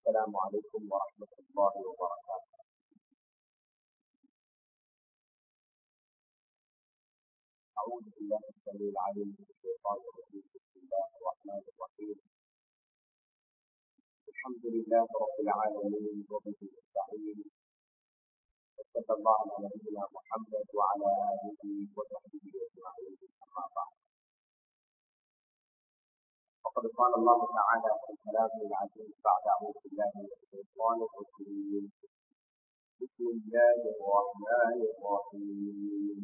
السلام عليكم ورحمة الله وبركاته أعوذ بالله السميع العليم من الشيطان الرجيم بسم الله الرحمن الرحيم الحمد لله رب العالمين وبه نستعين وصلى الله على نبينا محمد وعلى آله وصحبه أجمعين أما بعد وقد قال الله تعالى في كلامه العزيز بعد أعوذ بالله من الشيطان الرجيم بسم الله الرحمن الرحيم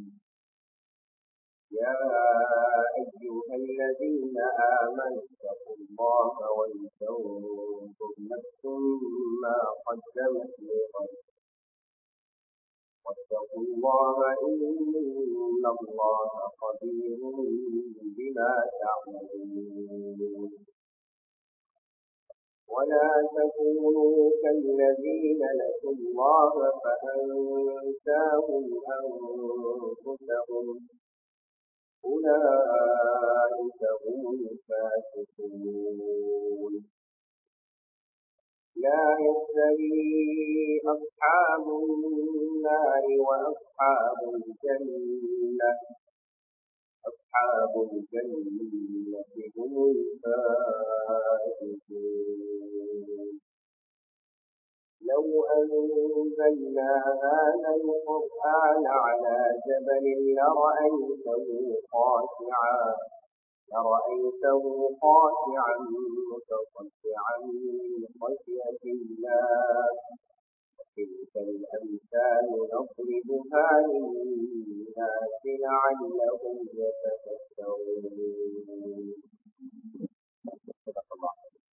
يا أيها الذين آمنوا اتقوا الله ولتنظر نفس ما قدمت لغد واتقوا الله إن الله خبير بما تعملون ولا تكونوا كالذين نسوا الله فأنساهم أنفسهم أولئك هم الفاسقون لا يستوي أصحاب النار وأصحاب الجنة أصحاب الجنة هم الفائزون لو أنزلنا هذا القرآن على جبل لرأيته خاشعا لرأيته خاشعا متصدعا من خشية الله تلك الأمثال نضربها للناس لعلهم يتفكرون صدق الله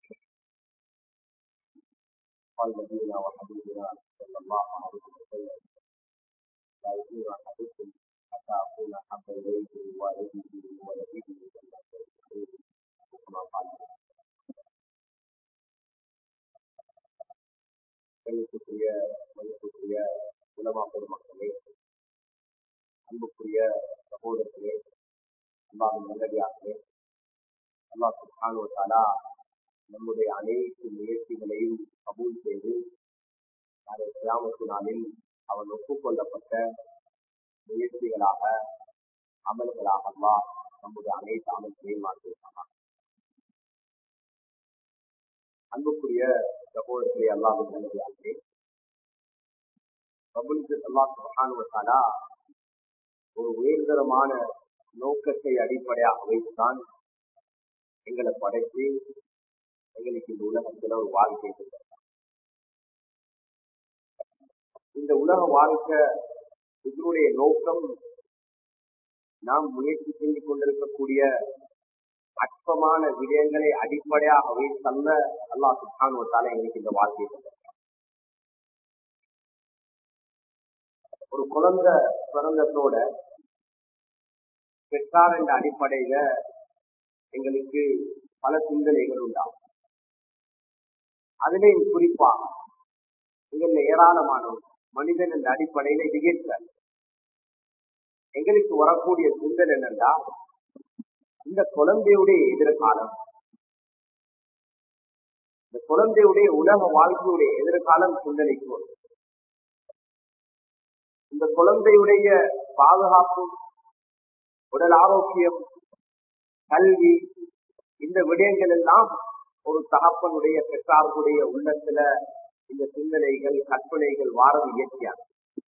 قال نبينا وحبيبنا صلى الله عليه وسلم لا يؤمن احدكم حتى اكون حق اليه والده وولده كما قال கணிப்புக்குரிய மதிப்புக்குரிய உலமா பெருமக்களே அன்புக்குரிய சகோதரர்களே அல்லாவின் நல்லடியார்களே அல்லாஹ் சுப்ஹானு தாலா நம்முடைய அனைத்து முயற்சிகளையும் கபூல் செய்து அதை கிராமத்து நாளில் அவன் ஒப்புக்கொள்ளப்பட்ட முயற்சிகளாக அமல்களாக அல்லா நம்முடைய அனைத்து அமல்களையும் மாற்றியிருக்கலாம் அன்புக்குரிய சகோதரர்களை அல்லாவின் நல்லதாகவே கபுலுக்கு அல்லாஹ் சுகானுவத்தாலா ஒரு உயர்தரமான நோக்கத்தை அடிப்படையாக வைத்துதான் எங்களை படைத்து எங்களுக்கு இந்த உலகத்துல ஒரு வாழ்க்கை இந்த உலக வாழ்க்கை இதனுடைய நோக்கம் நாம் முயற்சி செஞ்சு கொண்டிருக்கக்கூடிய அற்பமான விடயங்களை அடிப்படையாக வைத்தல்ல அல்லா சுல்தானுவத்தால எங்களுக்கு இந்த வாழ்க்கை ஒரு குழந்தை பிறந்தத்தோட பெற்றார் என்ற அடிப்படையில எங்களுக்கு பல சிந்தனைகள் உண்டாகும் அதிலேயும் குறிப்பாக எங்கள ஏராளமான மனிதன் என்ற அடிப்படையில நிகழ்த்த எங்களுக்கு வரக்கூடிய சிந்தனை என்னன்னா இந்த குழந்தையுடைய எதிர்காலம் இந்த குழந்தையுடைய உலக வாழ்க்கையுடைய எதிர்காலம் சிந்தனைக்கு வரும் இந்த குழந்தையுடைய பாதுகாப்பு உடல் ஆரோக்கியம் கல்வி இந்த விடயங்கள் எல்லாம் ஒரு தகப்பனுடைய பெற்றார்களுடைய உள்ளத்துல இந்த சிந்தனைகள் கற்பனைகள் வாரது இயற்கையாக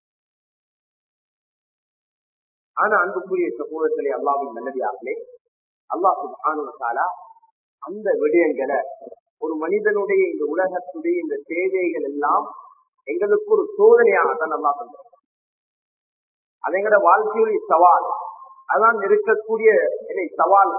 ஆனா அன்புக்குரிய சமூகத்திலே அல்லாவின் நல்லதாகலே அல்லாஹ் சுபானுவத்தாலா அந்த விடயங்களை ஒரு மனிதனுடைய இந்த உலகத்துடைய இந்த தேவைகள் எல்லாம் எங்களுக்கு ஒரு சோதனையாக தான் நல்லா பண்றோம் அது எங்கட வாழ்க்கையுடைய சவால் அதான் இருக்கக்கூடிய என்னை சவால்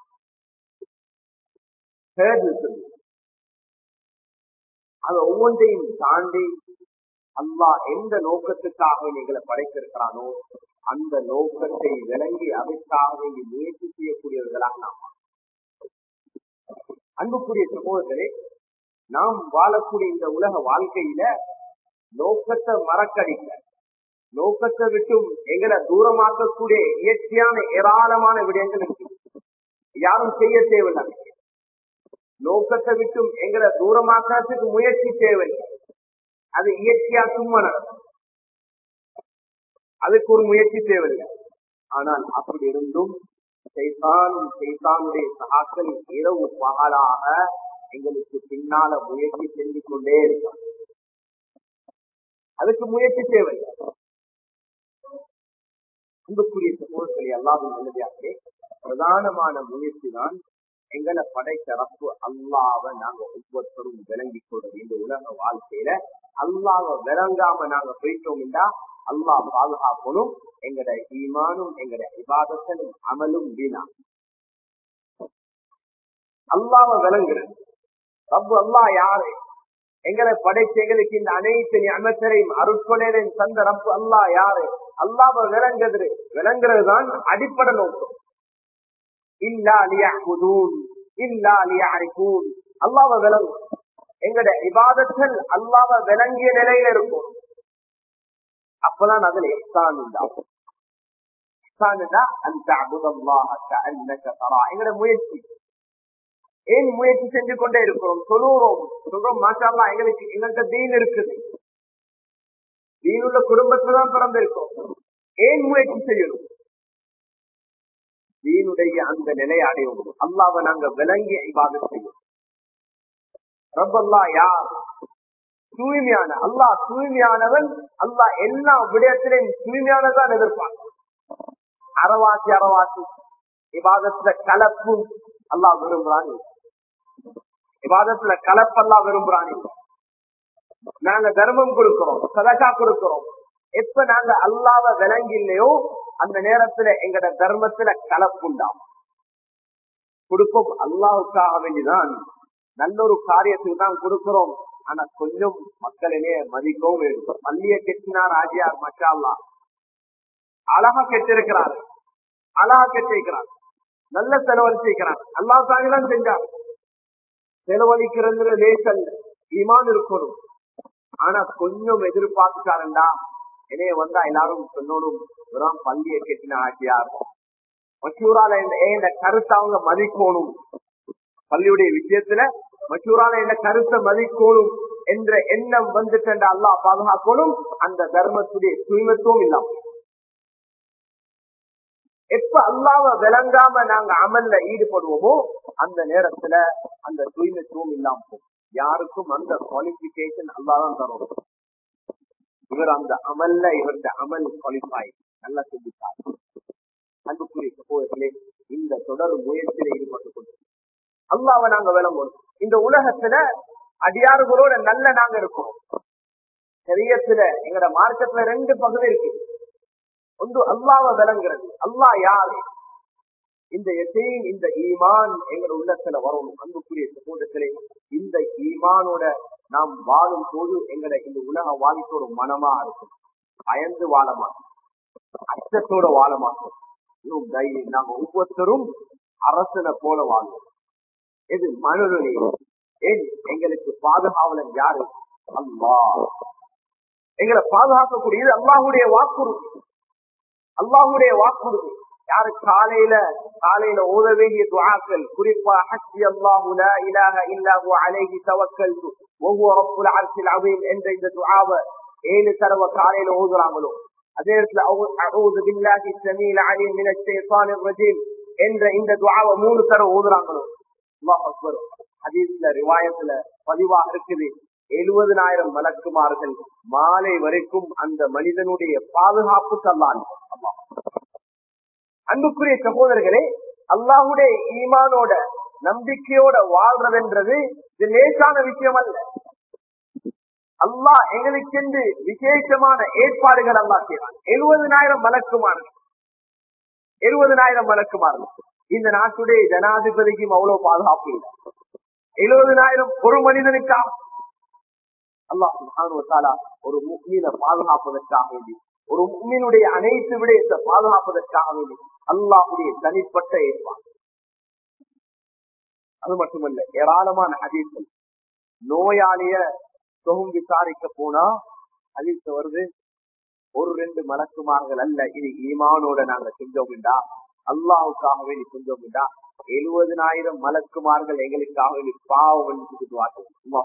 அது ஒவ்வொன்றையும் தாண்டி அல்லாஹ் எந்த நோக்கத்துக்காக எங்களை படைத்திருக்கிறானோ அந்த நோக்கத்தை விளங்கி அதற்காக முயற்சி செய்யக்கூடியவர்களாக நாம் அன்புக்குரிய சமூகத்திலே நாம் வாழக்கூடிய இந்த உலக வாழ்க்கையில நோக்கத்தை மறக்கடிக்க நோக்கத்தை விட்டும் எங்களை தூரமாக்கக்கூடிய இயற்கையான ஏராளமான விடயங்கள் இருக்கு யாரும் செய்ய தேவையில்லை நோக்கத்தை விட்டும் எங்களை தூரமாக்குறதுக்கு முயற்சி தேவை அது இயற்கையா சும்மா நடக்கும் அதுக்கு ஒரு முயற்சி தேவையில்லை ஆனால் அப்படி இருந்தும் சைத்தான் சைத்தானுடைய சகாக்கள் இரவு பகலாக எங்களுக்கு பின்னால முயற்சி செஞ்சு கொண்டே இருக்கான் அதுக்கு முயற்சி தேவை அன்புக்குரிய சமூகங்களை எல்லாரும் நல்லதாகவே பிரதானமான முயற்சி தான் எங்களை படைத்த ரப்பு அல்லாவை நாங்க ஒவ்வொருத்தரும் விளங்கி கொள்றது இந்த உலக வாழ்க்கையில அல்லாவை விளங்காம நாங்க போயிட்டோம்டா அல்லாஹ் பாதுகாக்கணும் எங்கட ஈமானும் எங்கட விவாதத்தனும் அமலும் வீணா அல்லாவை விளங்குறது ரப்பு அல்லாஹ் யாரு எங்களை படைச்ச எங்களுக்கு இந்த அனைத்து அமைச்சரையும் அருட்கொலையிலையும் தந்த ரப்பு அல்லாஹ் யாரு அல்லாவை விளங்குறது விளங்குறது தான் அடிப்படை நோக்கம் இல்லா லியஹ்புதூன் இல்லா லியஹ்ரிகூன் அல்லாஹ்வை விளங்கும் எங்கட இபாதத்தில் அல்லாஹ்வை விளங்கிய நிலையில இருக்கும் அப்பதான் அதுல இஹ்சான் உண்டாகும் இஹ்சான் அந்த அபுதல்லாஹ கஅன்னக தரா எங்கட முயற்சி ஏன் முயற்சி செஞ்சு கொண்டே இருக்கிறோம் சொல்லுறோம் சொல்றோம் மாஷா அல்லாஹ் எங்களுக்கு எங்கள்கிட்ட தீன் இருக்குது தீனுள்ள குடும்பத்துல தான் பிறந்திருக்கோம் ஏன் முயற்சி செய்யணும் தீனுடைய அந்த நிலையை அடையும் அல்லாவை நாங்க விளங்கி இபாதத் செய்யும் ரப்பல்லா யார் தூய்மையான அல்லாஹ் தூய்மையானவன் அல்லாஹ் எல்லா விடயத்திலையும் தூய்மையானதான் எதிர்ப்பான் அறவாசி அறவாசி இபாதத்துல கலப்பு அல்லாஹ் விரும்புறான் இபாதத்துல கலப்பல்லா விரும்புறான் நாங்க தர்மம் கொடுக்கிறோம் சதகா கொடுக்கிறோம் எப்ப நாங்க அல்லாவ விளங்கி இல்லையோ அந்த நேரத்துல எங்கட தர்மத்துல கலப்புண்டாம் கொடுப்போம் அல்லாவுக்காக வேண்டிதான் நல்ல ஒரு காரியத்துக்கு தான் கொடுக்கிறோம் ஆனா கொஞ்சம் மக்களிலே மதிக்கவும் வேண்டும் பள்ளிய கெட்டினார் ஆஜியார் மஷா அல்லா அழகா கெட்டிருக்கிறார் அழகா கெட்டிருக்கிறார் நல்ல செலவழிச்சிருக்கிறார் அல்லா தான் செஞ்சார் செலவழிக்கிறது லேசல்ல ஈமான் இருக்கணும் ஆனா கொஞ்சம் எதிர்பார்த்துட்டாருண்டா என்னைய வந்தா எல்லாரும் சொன்னோடும் வெறும் பள்ளியை கெட்டின ஆட்சியா இருக்கும் மச்சூரால இந்த கருத்தை அவங்க மதிக்கணும் பள்ளியுடைய விஷயத்துல மச்சூரால இந்த கருத்தை மதிக்கணும் என்ற எண்ணம் வந்துட்டு அல்லா பாதுகாக்கணும் அந்த தர்மத்துடைய தூய்மத்துவம் இல்லாம எப்ப அல்லாவ விளங்காம நாங்க அமல்ல ஈடுபடுவோமோ அந்த நேரத்துல அந்த தூய்மத்துவம் இல்லாம போகும் யாருக்கும் அந்த குவாலிபிகேஷன் அல்லாதான் தரும் இவர் அந்த அமல்ல இவருடைய அமல் குவாலிஃபை நல்லா செஞ்சுட்டார் அன்புக்குரிய சகோதரர்களே இந்த தொடர் முயற்சியில ஈடுபட்டு கொண்டு அல்லாவை நாங்க விளங்கணும் இந்த உலகத்துல அடியாறுகளோட நல்ல நாங்க இருக்கோம் சரியத்துல எங்கட மார்க்கெட்ல ரெண்டு பகுதி இருக்கு ஒன்று அல்லாவை விளங்குறது அல்லா யாரு இந்த எசையின் இந்த ஈமான் எங்க உள்ளத்துல வரணும் அன்புக்குரிய சகோதரர்களே இந்த ஈமானோட நாம் வாழும் போது எங்கட இந்த உலக வாழ்க்கையோட மனமா இருக்கும் பயந்து வாழ மாட்டோம் அச்சத்தோட வாழ மாட்டோம் இன்னும் தைரியம் நாங்க ஒவ்வொருத்தரும் அரசனை போல வாழ்வோம் இது மனநிலை ஏன் எங்களுக்கு பாதுகாவலன் யாரு அல்லா எங்களை பாதுகாக்கக்கூடியது அல்லாஹுடைய வாக்குறுதி அல்லாஹுடைய வாக்குறுதி யாரு காலையில காலையில ஓத வேண்டிய துவாக்கள் குறிப்பா ஹஸ்பி அல்லாஹு லா இலாஹ இல்லாஹு அலைஹி தவக்கல்து ஒவ்வொரு ரப்புல் அர்ஷில் அவீம் என்ற இந்த துஆவை ஏழு தடவை காலையில ஓதுறாங்களோ அதே இடத்துல அஊது பில்லாஹி ஸமீல் அலீம் மினஷ் ஷைத்தானிர் ரஜீம் என்ற இந்த துஆவை மூணு தடவை ஓதுறாங்களோ அல்லாஹ் அக்பர் ஹதீஸ்ல ரிவாயத்துல பதிவாக இருக்குது எழுபதனாயிரம் மலக்குமார்கள் மாலை வரைக்கும் அந்த மனிதனுடைய பாதுகாப்பு தந்தான் அல்லாஹ் அன்புக்குரிய சகோதரர்களே அல்லாஹுடைய ஈமானோட நம்பிக்கையோட வாழ்றதுன்றது இது லேசான விஷயம் அல்ல அல்லாஹ் எங்களுக்கென்று விசேஷமான ஏற்பாடுகள் அல்லா செய்வான் எழுபதனாயிரம் மலக்குமார்கள் எழுபதனாயிரம் மலக்குமார்கள் இந்த நாட்டுடைய ஜனாதிபதிக்கும் அவ்வளவு பாதுகாப்பு இல்லை எழுபதனாயிரம் ஒரு மனிதனுக்காக அல்லாஹ் ஒரு முக்மீனை பாதுகாப்பதற்காக வேண்டி ஒரு முக்மீனுடைய அனைத்து விடயத்தை பாதுகாப்பதற்காக வேண்டி அல்லாஹுடைய தனிப்பட்ட ஏற்பாடு அது மட்டுமல்ல ஏராளமான ஹதீஸ்கள் நோயாளிய சுகம் விசாரிக்க போனா ஹதீஸ் வருது ஒரு ரெண்டு மலக்குமார்கள் அல்ல இது ஈமானோட நாங்க செஞ்சோம்டா அல்லாவுக்காக வேண்டி செஞ்சோம்டா எழுபதனாயிரம் மலக்குமார்கள் எங்களுக்காக வேண்டி பாவம் சும்மா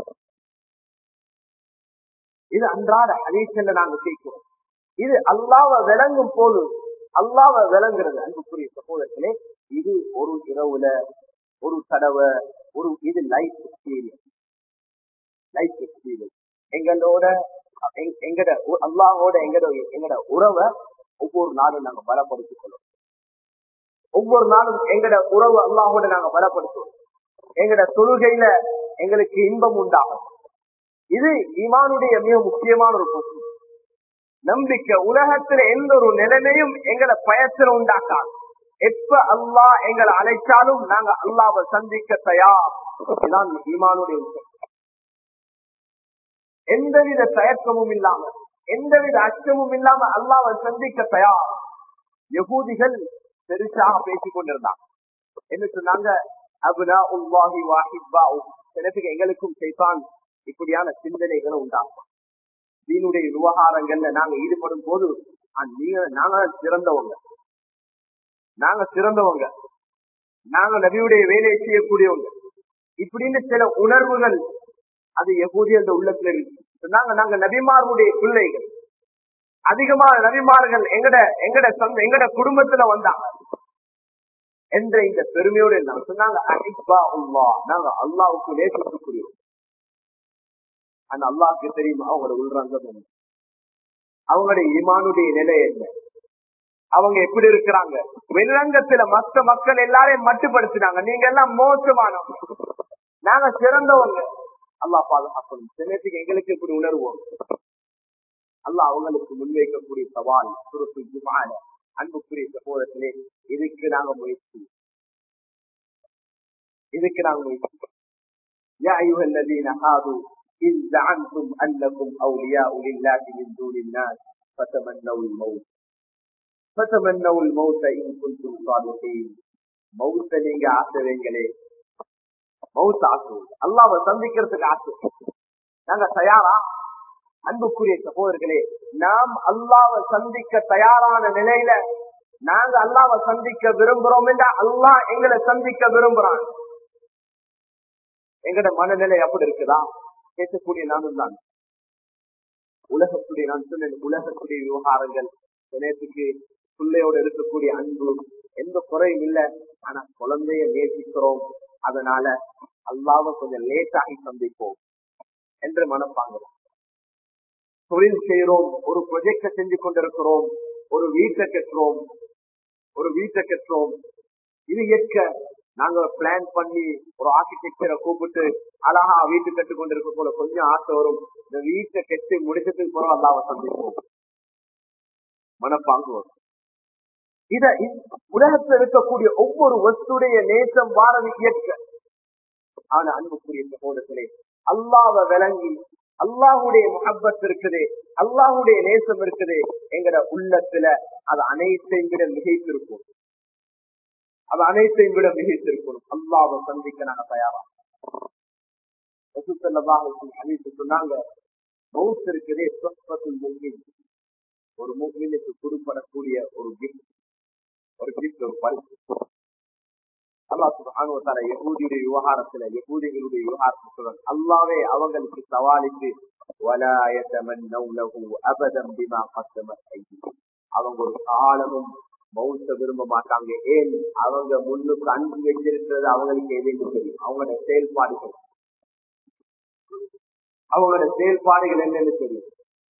இது அன்றாட ஹதீஸ்ல நாங்க கேட்கிறோம் இது அல்லாவ விளங்கும் போது அல்லாவ விளங்குறது அன்புக்குரிய சகோதரர்களே இது ஒரு இரவுல ஒரு தடவை ஒரு இது லைஃப் எக்ஸ்பீரியன்ஸ் லைஃப் எக்ஸ்பீரியன்ஸ் எங்களோட எங்க- எங்கட உ- அல்லாஹோட எங்கட எங்கட உறவை ஒவ்வொரு நாளும் நாங்க பலப்படுத்திக் கொள்ளும் ஒவ்வொரு நாளும் எங்கட உறவு அல்லாஹோட நாங்க பலப்படுத்துவோம் எங்கட தொழுகையில எங்களுக்கு இன்பம் உண்டாகும் இது ஈமானுடைய மிக முக்கியமான ஒரு பொருள் நம்பிக்கை உலகத்துல எந்த ஒரு நிலைமையும் எங்களை பயத்துல உண்டாக்காது எப்ப அல்லாஹ் எங்களை அழைச்சாலும் நாங்க அல்லாவை சந்திக்க தயார் இதுதான் ஈமானுடைய விஷயம் எந்தவித தயக்கமும் இல்லாம எந்தவித அச்சமும் இல்லாம அல்லாவை சந்திக்க தயார் யகூதிகள் பெருசாக பேசிக் கொண்டிருந்தாங்க என்ன சொன்னாங்க அபுனா உல்லாஹி வாஹிப்பா சிலத்துக்கு எங்களுக்கும் செய்தான் இப்படியான சிந்தனைகளை உண்டாகும் தீனுடைய விவகாரங்கள்ல நாங்க ஈடுபடும் போது அஹ், நீங்க நாங்க சிறந்தவங்க நாங்க சிறந்தவங்க நாங்க நபியுடைய வேலையை செய்யக்கூடியவங்க இப்படின்னு சில உணர்வுகள் அது எப்போது அந்த உள்ளத்துல இருக்கு சொன்னாங்க நாங்க நபிமார்களுடைய பிள்ளைகள் அதிகமான நபிமார்கள் எங்கட எங்கட சொந்த எங்கட குடும்பத்துல வந்தாங்க என்ற இந்த பெருமையோடு இருந்தாங்க சொன்னாங்க அஹிப்பா உல்லா நாங்க அல்லாவுக்கு நேசிக்கக்கூடியவங்க அந்த அல்லாஹ்க்கு தெரியும் அவங்களோட உள்ரங்கம் என்ன அவங்களுடைய ஈமானுடைய நிலை என்ன அவங்க எப்படி இருக்கிறாங்க வெளிரங்கத்துல மற்ற மக்கள் எல்லாரையும் மட்டுப்படுத்தினாங்க நீங்க எல்லாம் மோசமானவங்க நாங்க சிறந்தவங்க அல்லாஹ் பாதுகாக்கணும் சிலத்துக்கு எங்களுக்கு இப்படி உணர்வோம் அல்லாஹ் அவங்களுக்கு முன்வைக்கக்கூடிய சவால் சுருத்து ஜுமான அன்புக்குரிய சகோதரத்திலே இதுக்கு நாங்க முயற்சி இதுக்கு நாங்க முயற்சி يا أيها الذين هادوا إن زعمتم أنكم أولياء لله من دون الناس فتمنوا الموت فتمنوا الموت إن كنتم صادقين மௌத்த நீங்க ஆசைவீங்களே மௌத்த ஆசை அல்லாவை சந்திக்கிறதுக்கு ஆசை நாங்க தயாரா அன்புக்குரிய சகோதரர்களே நாம் அல்லாவை சந்திக்க தயாரான நிலையில நாங்க அல்லாவை சந்திக்க விரும்புறோம் என்றா அல்லாஹ் எங்களை சந்திக்க விரும்புறான் எங்கட மனநிலை அப்படி இருக்குதா பேசக்கூடிய நானும் தான் உலகத்துடைய நான் சொன்னேன் உலகத்துடைய விவகாரங்கள் நேற்றுக்கு பிள்ளையோட இருக்கக்கூடிய அன்பு எந்த குறையும் இல்லை ஆனா குழந்தைய நேசிக்கிறோம் அதனால அல்லாவை கொஞ்சம் லேட்டாகி சந்திப்போம் என்று மனப்பாங்க தொழில் செய்யறோம் ஒரு ப்ரொஜெக்ட செஞ்சு கொண்டிருக்கிறோம் ஒரு வீட்டை கட்டுறோம் ஒரு வீட்டை கட்டுறோம் இது ஏற்க நாங்க பிளான் பண்ணி ஒரு ஆர்கிடெக்சரை கூப்பிட்டு அழகா வீட்டு கட்டு கொண்டிருக்க போல கொஞ்சம் ஆசை வரும் இந்த வீட்டை கட்டி முடிச்சதுக்கு போறோம் அல்லாவை சந்திப்போம் மனப்பாங்கு வரும் இத இ- உலகத்துல இருக்கக்கூடிய ஒவ்வொரு வஸ்துடைய நேசம் வாரது இயற்க ஆனா அன்புக்குரிய சகோதரர்களே அல்லாவை விளங்கி அல்லாஹுடைய முகப்பத் இருக்குது அல்லாஹுடைய நேசம் இருக்குது எங்கட உள்ளத்துல அது அனைத்தையும் விட மிகைத்திருக்கும் அது அனைத்தையும் விட மிகைத்திருக்கணும் அல்லாவை சந்திக்க நாங்க தயாரா அழைத்து சொன்னாங்க மவுத் இருக்குதே சொற்பத்தில் முன்மின் ஒரு முன்மினுக்கு கொடுப்படக்கூடிய ஒரு கிஃப்ட் ஒரு கிஃப்ட் ஒரு பரிசு அல்லாஹ் சுப்ஹானஹு வ தஆலா யஹூதியுடைய விவகாரத்துல யஹூதிகளுடைய விவகாரத்துல சொல்றாங்க அல்லாஹ்வே அவங்களுக்கு சவாலிட்டு வலா யதமன்னௌனஹு அபதம் பிமா கஸ்ஸமத் ஐதிஹிம் அவங்க ஒரு காலமும் மௌத்த விரும்ப மாட்டாங்க ஏன் அவங்க முன்னுக்கு அன்பு வச்சிருக்கிறது அவங்களுக்கு எதுன்னு தெரியும் அவங்களோட செயல்பாடுகள் அவங்களோட செயல்பாடுகள் என்னன்னு தெரியும்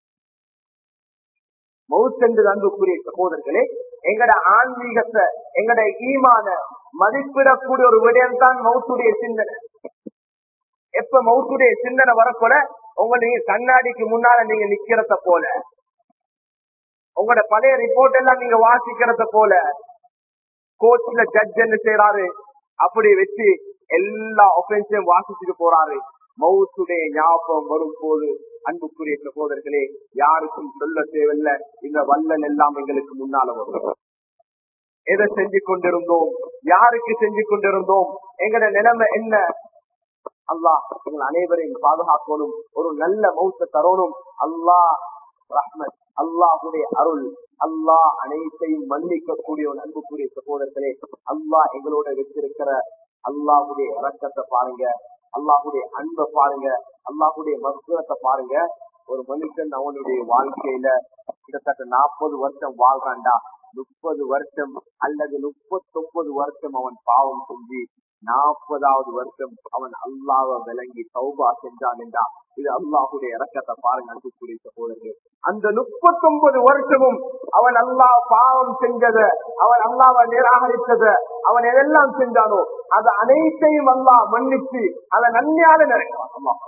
மவுத்தென்று அன்புக்குரிய சகோதரர்களே எங்கட ஆன்மீகத்தை எங்கட ஈமான மதிப்பிடக்கூடிய ஒரு விடயம் தான் மவுத்துடைய சிந்தனை எப்ப மவுத்துடைய சிந்தனை வரக்கூட உங்க நீங்க கண்ணாடிக்கு முன்னால நீங்க நிக்கிறத போல உங்களோட பழைய ரிப்போர்ட் எல்லாம் நீங்க வாசிக்கிறத போல கோர்ட்ல ஜட்ஜ் என்ன செய்யறாரு அப்படி வச்சு எல்லா ஒஃபென்ஸையும் வாசிச்சுட்டு போறாரு மவுத்துடைய ஞாபகம் வரும் போது அன்புக்குரிய சகோதரர்களே யாருக்கும் சொல்ல தேவையில்ல இந்த வல்லல் எல்லாம் எங்களுக்கு முன்னால வரும் எதை செஞ்சு கொண்டிருந்தோம் யாருக்கு செஞ்சு கொண்டிருந்தோம் எங்கட நிலைமை என்ன அல்லாஹ் எங்கள் அனைவரையும் பாதுகாக்கணும் ஒரு நல்ல மௌத்த தரணும் அல்லாஹ் ரஹ்மத் அல்லாஹுடைய அருள் அல்லாஹ் அனைத்தையும் மன்னிக்கக்கூடிய ஒரு அன்புக்குரிய சகோதரர்களே அல்லாஹ் எங்களோட வச்சிருக்கிற அல்லாஹுடைய இறக்கத்தை பாருங்க அல்லாஹுடைய அன்பை பாருங்க அல்லாஹுடைய மருத்துவத்தை பாருங்க ஒரு மனுஷன் அவனுடைய வாழ்க்கையில கிட்டத்தட்ட நாற்பது வருஷம் வாழ்றான்டா முப்பது வருஷம் அல்லது முப்பத்தொன்பது வருஷம் அவன் பாவம் செஞ்சு நாற்பதாவது வருஷம் அவன் அல்லாவை விளங்கி சௌபா செஞ்சான் என்றா இது அல்லாஹுடைய இறக்கத்தை பாருங்க அன்புக்குரிய சகோதரர்கள் அந்த முப்பத்தொன்பது வருஷமும் அவன் அல்லாஹ் பாவம் செஞ்சத அவன் அல்லாவை நிராகரித்தத அவன் எதெல்லாம் செஞ்சானோ அது அனைத்தையும் அல்லாஹ் மன்னிச்சு அதை நன்மையாக நினைக்கிறான் அல்லாஹ்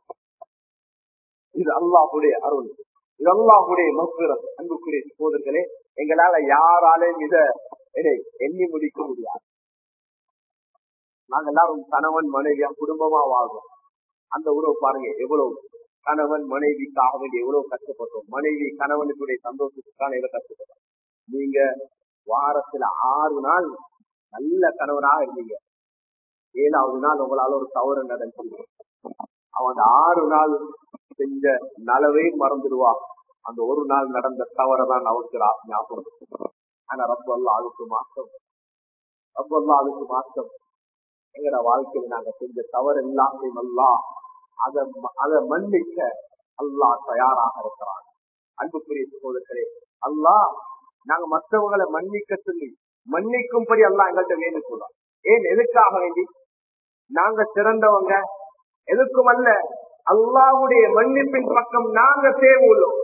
இது அல்லாஹுடைய அருள் இது அல்லாஹுடைய மக்குரம் அன்புக்குரிய சகோதரர்களே எங்களால யாராலையும் இத இதை எண்ணி முடிக்க முடியாது நாங்க எல்லாரும் கணவன் மனைவியா குடும்பமா வாழ்றோம் அந்த உறவு பாருங்க எவ்வளவு கணவன் மனைவிக்காக வேண்டி எவ்வளவு கஷ்டப்பட்டோம் மனைவி கணவனுக்குடைய சந்தோஷத்துக்கான எவ்வளவு கஷ்டப்பட்டோம் நீங்க வாரத்துல ஆறு நாள் நல்ல கணவனாக இருந்தீங்க ஏழாவது நாள் உங்களால ஒரு தவறு நடந்து அவன் அந்த ஆறு நாள் செஞ்ச நலவை மறந்துடுவா அந்த ஒரு நாள் நடந்த தவறதான் அவருக்கு ஞாபகம் ஆனா ரப்ப அல்லா அதுக்கு மாற்றம் ரப்ப அல்லா அதுக்கு மாற்றம் எங்கட வாழ்க்கையில நாங்க செஞ்ச தவறு எல்லாத்தையும் அல்லா அதை அதை மன்னிக்க அல்லாஹ் தயாராக இருக்கிறான் அன்புக்குரிய சகோதரர்களே அல்லாஹ் நாங்க மற்றவங்களை மன்னிக்க சொல்லி மன்னிக்கும்படி அல்லாஹ் எங்கள்கிட்ட வேண்டுகொள்ளாம் ஏன் எதுக்காக வேண்டி நாங்க சிறந்தவங்க எதுக்கும் அல்ல அல்லாவுடைய மன்னிப்பின் பக்கம் நாங்க தேவையுள்ளோம்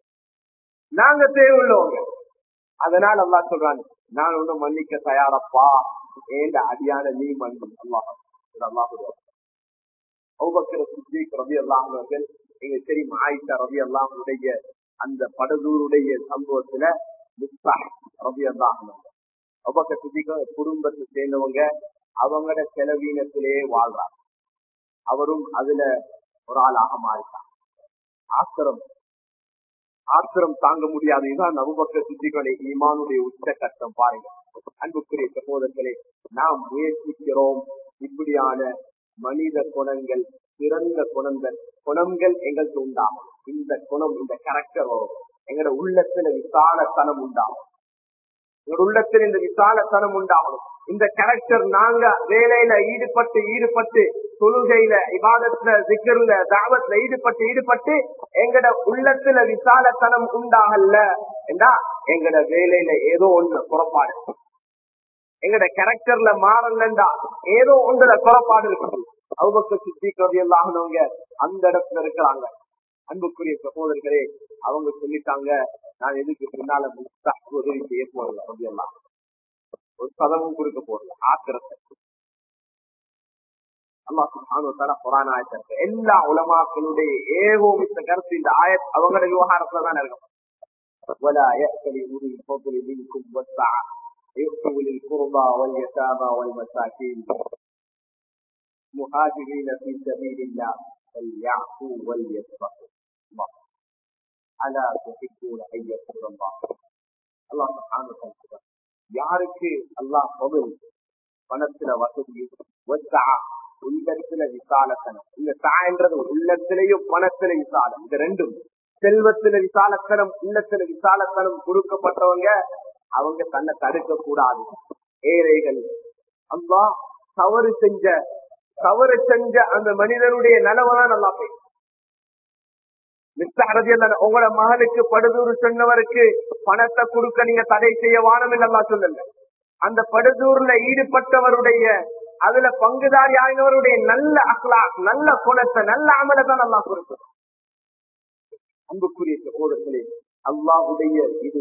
நாங்க தேவையுள்ளவங்க அதனால் அல்லா சொல்றான் நான் ஒன்னும் மன்னிக்க தயாரப்பா ஏண்ட அடியான நீ மன்னி அல்லாஹ் அல்லாஹுடைய அவுபக்கர சித்திக் ரவி அல்லாஹர்கள் எங்க தெரியும் ஆயிஷா ரவி அல்லாஹனுடைய அந்த படதூருடைய சம்பவத்துல மிஸ்தா ரவி அல்லாஹன் அவுபக்கர் சித்திக குடும்பத்தை சேர்ந்தவங்க அவங்களோட செலவீனத்திலே வாழ்றாங்க அவரும் அதுல ஒரு ஆளாக மாறிட்டான் ஆத்திரம் ஆத்திரம் தாங்க முடியாது இதுதான் நபுபக்க சித்திகளை ஈமானுடைய உச்ச கட்டம் பாருங்க அன்புக்குரிய சகோதரர்களே நாம் முயற்சிக்கிறோம் இப்படியான மனித குணங்கள் சிறந்த குணங்கள் குணங்கள் எங்களுக்கு உண்டாகும் இந்த குணம் இந்த கேரக்டர் வரும் எங்களோட உள்ளத்துல விசாலத்தனம் உண்டாகும் எங்க உள்ளத்தில் இந்த விசாலத்தனம் உண்டாகணும் இந்த கேரக்டர் நாங்க வேலையில ஈடுபட்டு ஈடுபட்டு தொழுகையில இபாதத்துல சிக்கர்ல தாவத்துல ஈடுபட்டு ஈடுபட்டு எங்கட உள்ளத்துல விசாலத்தனம் உண்டாகல என்றா எங்கட வேலையில ஏதோ ஒண்ணு குறப்பாடு எங்கட கேரக்டர்ல மாறலண்டா ஏதோ ஒன்றுல குறப்பாடு இருக்குது அவங்க சுத்தி கவி எல்லாகனவங்க அந்த இடத்துல இருக்கிறாங்க அன்புக்குரிய சகோதரர்களே அவங்க சொல்லிட்டாங்க நான் எதுக்கு பின்னால உதவி செய்ய போறல அப்படியெல்லாம் ஒரு சதமும் கொடுக்க போறல ஆத்திரத்தை குரான் ஆயத்திற்கு எல்லா உலமாக்களுடைய ஏகோமித்த கருத்து இந்த ஆய அவங்களோட விவகாரத்துல தான் இருக்கும் ولا يأتل أولي الفضل منكم والسعة يؤتوا للقربى واليتامى والمساكين مهاجرين في سبيل الله فليعفوا وليصفحوا الله ألا تحبون أن يغفر الله الله سبحانه وتعالى யாருக்கு அல்லாஹ் பதில் பணத்துல வசதி உள்ளத்துல விசாலத்தனம் இந்த தாயன்றது உள்ளத்திலையும் பணத்துல விசாலம் இந்த ரெண்டும் செல்வத்துல விசாலத்தனம் உள்ளத்துல விசாலத்தனம் கொடுக்கப்பட்டவங்க அவங்க தன்னை தடுக்க கூடாது ஏழைகள் அம்மா தவறு செஞ்ச தவறு செஞ்ச அந்த மனிதனுடைய நலவதான் நல்லா போய் உங்களோட மகளுக்கு படுதூர் சொன்னவருக்கு பணத்தை கொடுக்க நீங்க தடை செய்ய வானம் நல்லா சொல்லுங்க அந்த படுதூர்ல ஈடுபட்டவருடைய அதுல பங்குதாரி ஆகினவருடைய நல்ல அக்லா நல்ல குணத்தை நல்ல அமலை தான் நல்லா கொடுக்கும் அன்புக்குரிய சகோதரர்களே அல்லாஹுடைய இது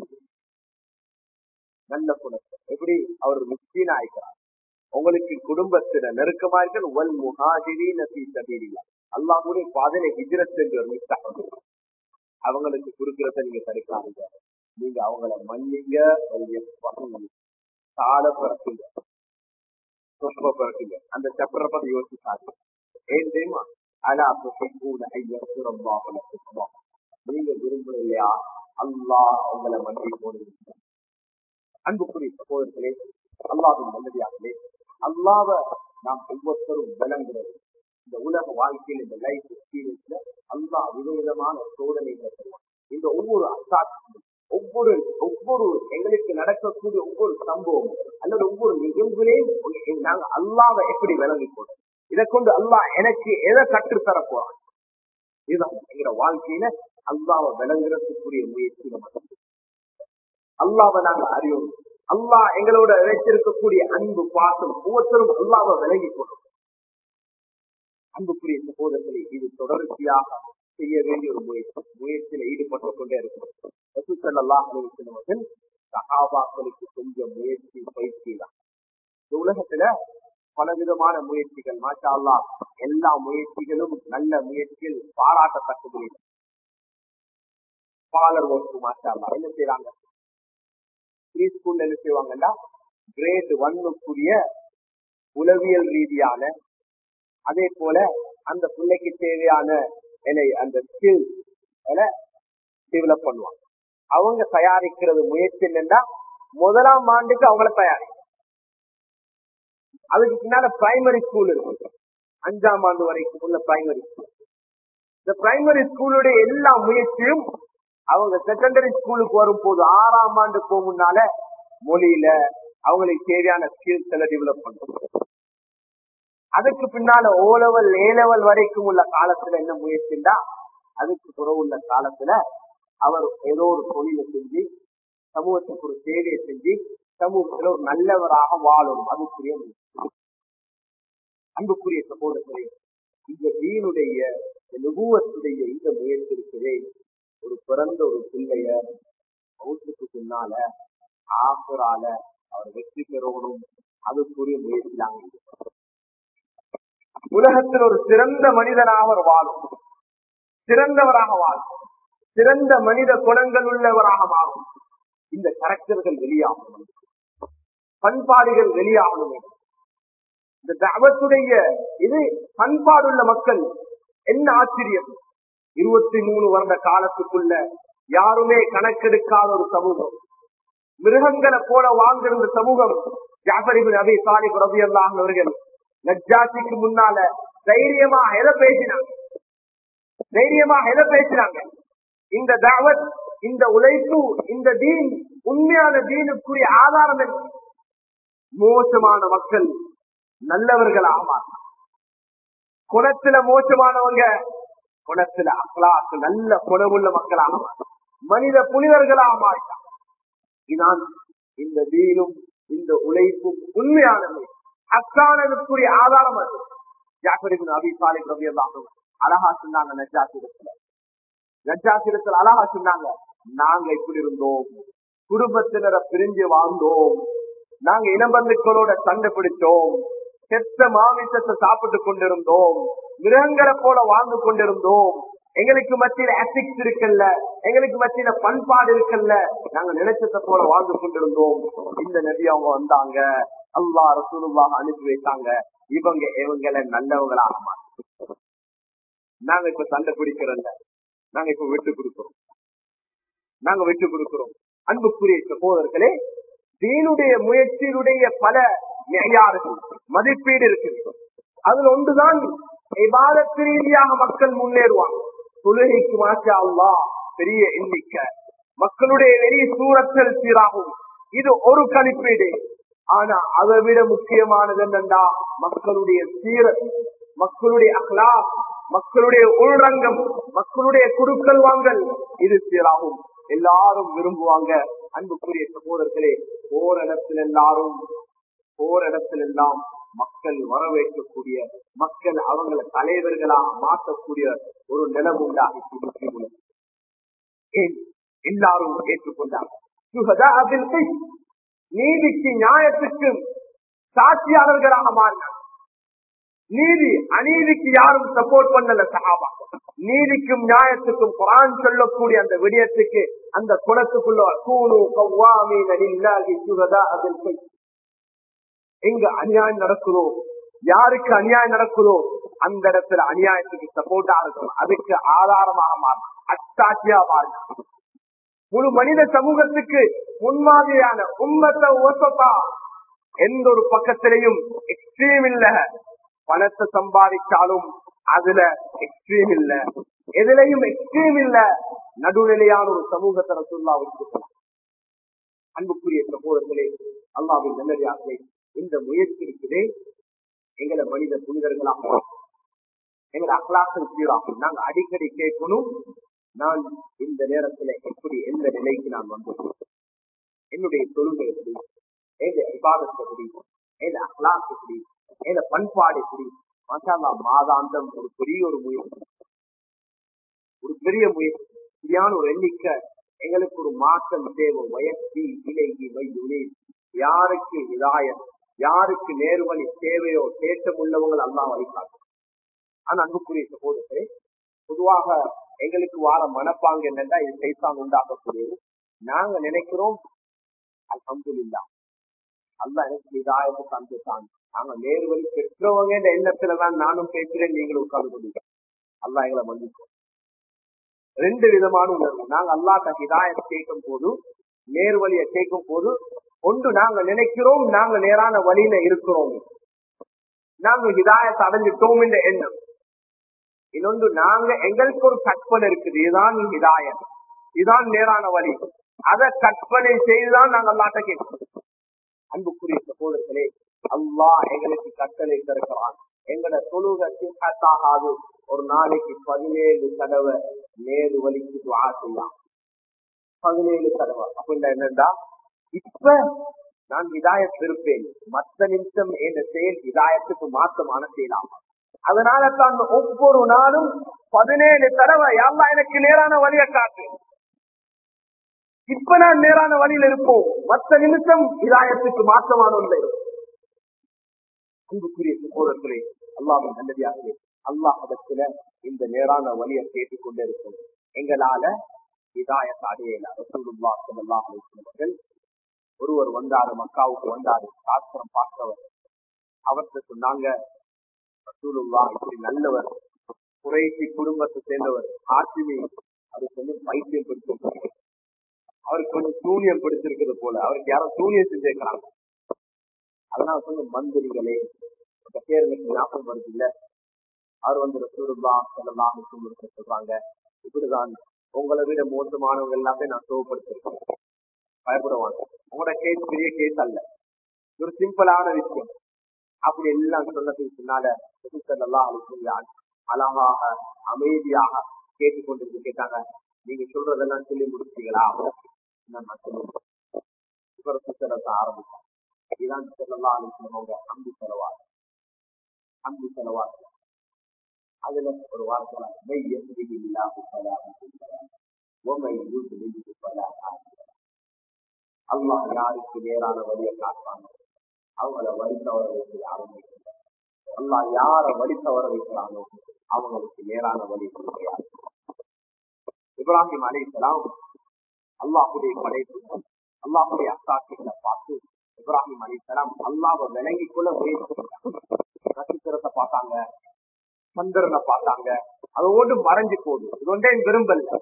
நல்ல குணத்தை எப்படி அவர் முஸ்தீனா ஆயிக்கிறார் உங்களுக்கு குடும்பத்தின நெருக்கமா இருக்கிற ஒல் முகாஜிரி நசி சபீரியா அல்லாஹுடைய பாதையில ஹிஜரத் என்று ஒரு மிஸ்டா அவங்களுக்கு கொடுக்கறத நீங்க தடுக்காதீங்க நீங்க அவங்கள மன்னிங்க சால பிறக்குங்க சொப்ப பிறக்குங்க அந்த செப்பரை பத்தி யோசிக்காது ஏன் தெரியுமா அலா நீங்க விரும்புற இல்லையா அல்லாஹ் உங்களை மன்னி போடுங்க அன்புக்குரிய சகோதரர்களே அல்லாவின் நல்லதாகவே அல்லாவ நாம் ஒவ்வொருத்தரும் விளங்குறது இந்த உலக வாழ்க்கையில் இந்த லைஃப் எக்ஸ்பீரியன்ஸ்ல அல்லா விதவிதமான சோதனைகள் இந்த ஒவ்வொரு அசாட்சியும் ஒவ்வொரு ஒவ்வொரு எங்களுக்கு நடக்கக்கூடிய ஒவ்வொரு சம்பவம் அல்லது ஒவ்வொரு நிகழ்வுகளையும் நாங்க அல்லாவை எப்படி விளங்கிக்கணும் இதை கொண்டு அல்லாஹ் எனக்கு எதை கற்றுத்தர போறான் இதுதான் எங்களோட வாழ்க்கையில அல்லாவை விளங்குறதுக்குரிய முயற்சி நம்ம அல்லாவை நாங்க அறியோம் அல்லாஹ் எங்களோட வைத்திருக்கக்கூடிய அன்பு பாசம் ஒவ்வொருத்தரும் அல்லாவை விலகி கொள்ளும் அன்புக்குரிய சகோதரர்களை இது தொடர்ச்சியாக செய்ய வேண்டிய ஒரு முயற்சி முயற்சியில ஈடுபட்டுக் கொண்டே இருக்கும் ரசூசல்லாஹர்கள் சகாபாக்களுக்கு கொஞ்சம் முயற்சி பயிற்சி தான் இந்த உலகத்துல பலவிதமான முயற்சிகள் மாஷா அல்லா எல்லா முயற்சிகளும் நல்ல முயற்சிகள் பாராட்டத்தக்க முயற்சி பாலர் ஒர்க்கு மாஷா அல்லா என்ன செய்யறாங்க ப்ரீ ஸ்கூல்ல என்ன செய்வாங்கன்னா கிரேட் ஒன்னுக்குரிய உளவியல் ரீதியான அதே போல அந்த பிள்ளைக்கு தேவையான அந்த ஸ்கில் டெவலப் பண்ணுவாங்க அவங்க தயாரிக்கிறது முயற்சி என்னன்னா முதலாம் ஆண்டுக்கு அவங்கள தயாரி அதுக்கு பின்னால பிரைமரி ஸ்கூல் இருக்கு அஞ்சாம் ஆண்டு வரைக்கும் உள்ள பிரைமரி ஸ்கூல் இந்த பிரைமரி ஸ்கூலுடைய எல்லா முயற்சியும் அவங்க செகண்டரி ஸ்கூலுக்கு வரும்போது ஆறாம் ஆண்டு போகும்னால மொழியில அவங்களுக்கு தேவையான ஸ்கில்ஸ் எல்லாம் டெவலப் பண்ணும் அதுக்கு பின்னால ஓ லெவல் ஏ லெவல் வரைக்கும் உள்ள காலத்துல என்ன முயற்சிண்டா அதுக்கு பிறகு உள்ள காலத்துல அவர் ஏதோ ஒரு தொழிலை செஞ்சு சமூகத்துக்கு ஒரு சேவையை செஞ்சு சமூகத்துல ஒரு நல்லவராக வாழும் அதுக்குரிய அன்புக்குரிய சகோதரர்களே இந்த தீனுடைய நுகுவத்துடைய இந்த முயற்சி இருக்குதே ஒரு பிறந்த ஒரு பிள்ளைய மௌத்துக்கு பின்னால ஆசுரால அவர் வெற்றி பெறணும் அதுக்குரிய முயற்சி நாங்கள் உலகத்தில் ஒரு சிறந்த மனிதனாக அவர் வாழும் சிறந்தவராக வாழும் சிறந்த மனித குணங்கள் உள்ளவராக மாறும் இந்த கரெக்டர்கள் வெளியாகணும் பண்பாடுகள் வெளியாகணும் இந்த தவத்துடைய இது பண்பாடுள்ள மக்கள் என்ன ஆச்சரியம் இருபத்தி மூணு வருட காலத்துக்குள்ள யாருமே கணக்கெடுக்காத ஒரு சமூகம் மிருகங்களை போல வாழ்ந்திருந்த சமூகம் ஜாபரிபின் அபி சாலிப் ரபி அவர்கள் நஜாசிக்கு முன்னால தைரியமா எதை பேசினாங்க தைரியமா எதை பேசினாங்க இந்த தாவத் இந்த உழைப்பு இந்த தீன் உண்மையான தீனுக்குரிய ஆதாரம் என்ன மோசமான மக்கள் நல்லவர்கள் ஆவார் குணத்துல மோசமானவங்க குணத்துல அக்லாக்கு நல்ல குணமுள்ள மக்களாக மனித புனிதர்களாக மாட்டார் இதான் இந்த தீனும் இந்த உழைப்பும் உண்மையானது அக்கானதுக்குரிய ஆதாரம் அது ஜாக்கரிபின் அபி சாலிப் ரவி அல்லாஹும் அழகா சொன்னாங்க நஜாசிரத்துல நஜாசிரத்தில் அழகா சொன்னாங்க நாங்க இப்படி இருந்தோம் குடும்பத்தினரை பிரிஞ்சு வாழ்ந்தோம் நாங்க இனபந்துக்களோட சண்டை பிடிச்சோம் செத்த மாமிசத்தை சாப்பிட்டு கொண்டிருந்தோம் மிருகங்களை போல வாழ்ந்து கொண்டிருந்தோம் எங்களுக்கு மத்தியில எத்திக்ஸ் இருக்குல்ல எங்களுக்கு மத்தியில பண்பாடு இருக்குல்ல நாங்க நினைச்சத போல வாழ்ந்து கொண்டிருந்தோம் இந்த நதி அவங்க வந்தாங்க அல்லா ரசூலுல்லா அனுப்பி வைத்தாங்க இவங்க இவங்களை நல்லவங்களாக மாட்டாங்க நாங்க இப்ப சண்டை பிடிக்கிறோம்ல நாங்க இப்ப விட்டு கொடுக்கிறோம் நாங்க விட்டு கொடுக்கிறோம் அன்புக்குரிய சகோதரர்களே தீனுடைய முயற்சியினுடைய பல நெய்யாறுகள் மதிப்பீடு இருக்குது அதுல ஒன்றுதான் விவாதத்து ரீதியாக மக்கள் முன்னேறுவாங்க தொழுகைக்கு மாற்றா அல்லா பெரிய எண்ணிக்கை மக்களுடைய வெறி சூரத்தல் சீராகும் இது ஒரு கணிப்பீடு ஆனா அதை விட முக்கியமானது என்னண்டா மக்களுடைய சீர மக்களுடைய அஹ்லா மக்களுடைய உள்ரங்கம் மக்களுடைய குடுக்கல் வாங்கல் இது சீராகும் எல்லாரும் விரும்புவாங்க அன்புக்குரிய சகோதரர்களே போர் இடத்தில் எல்லாரும் போர் இடத்தில் எல்லாம் மக்கள் வரவேற்கக்கூடிய மக்கள் அவங்கள தலைவர்களாக மாற்றக்கூடிய ஒரு நிலம் உண்டாகி ஏன் எல்லாரும் ஏற்றுக்கொண்டாங்க நீதிக்கு நியாயத்துக்கு சாட்சியாளர்களாக மாறினார் நீதி அநீதிக்கு யாரும் சப்போர்ட் பண்ணல சகாபா நீதிக்கும் நியாயத்துக்கும் குரான் சொல்லக்கூடிய அந்த விடயத்துக்கு அந்த குணத்துக்குள்ள கூணு கவ்வாமீன் அலில்லாஹி சுகதா அதில் எங்க அநியாயம் நடக்குதோ யாருக்கு அநியாயம் நடக்குதோ அந்த இடத்துல அநியாயத்துக்கு சப்போர்ட்டா இருக்கணும் அதுக்கு ஆதாரமாக மாறணும் அச்சாட்சியா மாறணும் முழு மனித சமூகத்துக்கு முன்மாதிரியான உம்மத்த ஓசத்தா எந்த ஒரு பக்கத்திலையும் எக்ஸ்ட்ரீம் இல்ல பணத்தை சம்பாதிச்சாலும் அதுல எக்ஸ்ட்ரீம் இல்ல எதுலையும் எக்ஸ்ட்ரீம் இல்ல நடுநிலையான ஒரு சமூகத்தை ரசூல்லா வச்சிருக்கலாம் அன்புக்குரிய சகோதரர்களே அல்லாவின் நல்லதாகவே இந்த முயற்சி இருக்குதே எங்களை மனித புனிதர்களாக எங்களை அகலாக்கள் சீராகும் நாங்க அடிக்கடி கேட்கணும் நான் இந்த நேரத்துல எப்படி எந்த நிலைக்கு நான் வந்தேன் என்னுடைய தொழுகை எப்படி எங்க விவாதத்தை எப்படி எங்க அகலாக் எப்படி எங்க பண்பாடு எப்படி மசாலா மாதாந்தம் ஒரு பெரிய ஒரு முயற்சி ஒரு பெரிய முயற்சி சரியான ஒரு எண்ணிக்கை எங்களுக்கு ஒரு மாற்றம் தேவை வயசி இலகி வையுனி யாருக்கு இதாயம் யாருக்கு நேர்வழி தேவையோ தேட்டம் உள்ளவங்க எல்லாம் வழிகாட்டும் ஆனா அன்புக்குரிய சகோதரர்களே பொதுவாக எங்களுக்கு வார மனப்பாங்க என்னன்னா இது சைத்தான் உண்டாக்கக்கூடியது நாங்க நினைக்கிறோம் அல்ஹம்துலில்லா அல்ல எனக்கு இதாயத்தை தந்துட்டான் நாங்க நேர்வழி பெற்றவங்க என்ற எண்ணத்துலதான் நானும் பேசுறேன் நீங்களும் உட்கார்ந்து கொண்டீங்க அல்லா எங்களை மன்னிக்கும் ரெண்டு விதமான உணர்வு நாங்க அல்லாட்ட ஹிதாயத்தை கேட்கும் போது நேர்வழியை கேட்கும் போது ஒன்று நாங்க நினைக்கிறோம் நாங்க நேரான வழியில இருக்கிறோம் நாங்க ஹிதாயத்தை அடைஞ்சிட்டோம் என்ற எண்ணம் இன்னொன்று நாங்க எங்களுக்கு ஒரு கற்பனை இருக்குது இதுதான் ஹிதாயத் இதுதான் நேரான வழி அதை கற்பனை செய்துதான் நாங்க அல்லாட்ட கேட்கிறோம் அன்புக்குரிய சகோதரர்களே அல்லாஹ் எங்களுக்கு கட்டளை தருகிறான் எங்கட தொழுக சிஹத்தாகாது ஒரு நாளைக்கு பதினேழு தடவை நேரு வலிக்கு துவா செய்யலாம் பதினேழு தடவை அப்படின்னா என்னண்டா இப்ப நான் இதாயத் இருப்பேன் மத்த நிமிஷம் என்ற செயல் இதாயத்துக்கு மாற்றமான செய்யலாம் அதனால தான் ஒவ்வொரு நாளும் பதினேழு தடவை யாரா எனக்கு நேரான வழியை காட்டு இப்ப நான் நேரான வழியில் இருப்போம் மத்த நிமிஷம் இதாயத்துக்கு மாற்றமான ஒன்றை அன்புக்குரிய சகோதரர்களே அல்லாவின் நல்லதாகவே அல்லாஹிடத்துல இந்த நேரான வழியை கேட்டுக்கொண்டே இருக்கும் எங்களால இதாயத்தை அடையல ரசூலுல்லா ஸல்லல்லாஹு அலைஹி வஸல்லம் ஒருவர் வந்தாரு மக்காவுக்கு வந்தாரு சாஸ்திரம் பார்த்தவர் அவர்கிட்ட சொன்னாங்க ரசூலுல்லா இப்படி நல்லவர் குறைசி குடும்பத்தை சேர்ந்தவர் ஆட்சிமி அவருக்கு வந்து பைத்தியம் பிடிச்சிருக்கு அவருக்கு கொஞ்சம் சூனியம் பிடிச்சிருக்கிறது போல அவருக்கு யாரும் சூனியம் செஞ்சிருக்கிறாங்க அதனால சொன்ன மந்திரிகளே அந்த பேர் எனக்கு ஞாபகம் வருது இல்ல அவர் வந்து ரசூலுல்லா ஸல்லல்லாஹு அலைஹி வஸல்லம் சொல்றாங்க இப்படிதான் உங்களை விட மோசமானவங்க எல்லாமே நான் சோகப்படுத்திருக்கேன் பயப்படுவாங்க உங்களோட கேஸ் பெரிய கேஸ் அல்ல ஒரு சிம்பிளான விஷயம் அப்படி எல்லாம் சொன்னதுக்கு பின்னால ஸல்லல்லாஹு அலைஹி வஸல்லம் அழகாக அமைதியாக கேட்டுக்கொண்டு கேட்டாங்க நீங்க சொல்றதெல்லாம் சொல்லி முடிச்சீங்களா நான் சொல்லுவேன் இவர் புத்தகத்தை ஆரம்பிச்சாங்க இதுதான் சொல்லலாம் அனுப்பினவங்க அம்பு செலவா அம்பு செலவா அதுல ஒரு வார்த்தை மெய் எப்படி இல்லாம அல்லாஹ் யாருக்கு நேரான வழியை காட்டாங்க அவங்கள வழி தவற வைக்க யாரும் அல்லாஹ் யார வழி தவற வைக்கிறானோ அவங்களுக்கு நேரான வழி கிடையாது இப்ராஹிம் அலைசலாம் அல்லாஹுடைய படைப்பு அல்லாஹுடைய அத்தாட்சிகளை பார்த்து இப்ராஹிம் அலிசலாம் அல்லாவை விளங்கிக் கொள்ள முயற்சி நட்சத்திரத்தை பார்த்தாங்க சந்திரனை பார்த்தாங்க அதோடு மறைஞ்சு போகுது இது ஒன்றே விரும்பல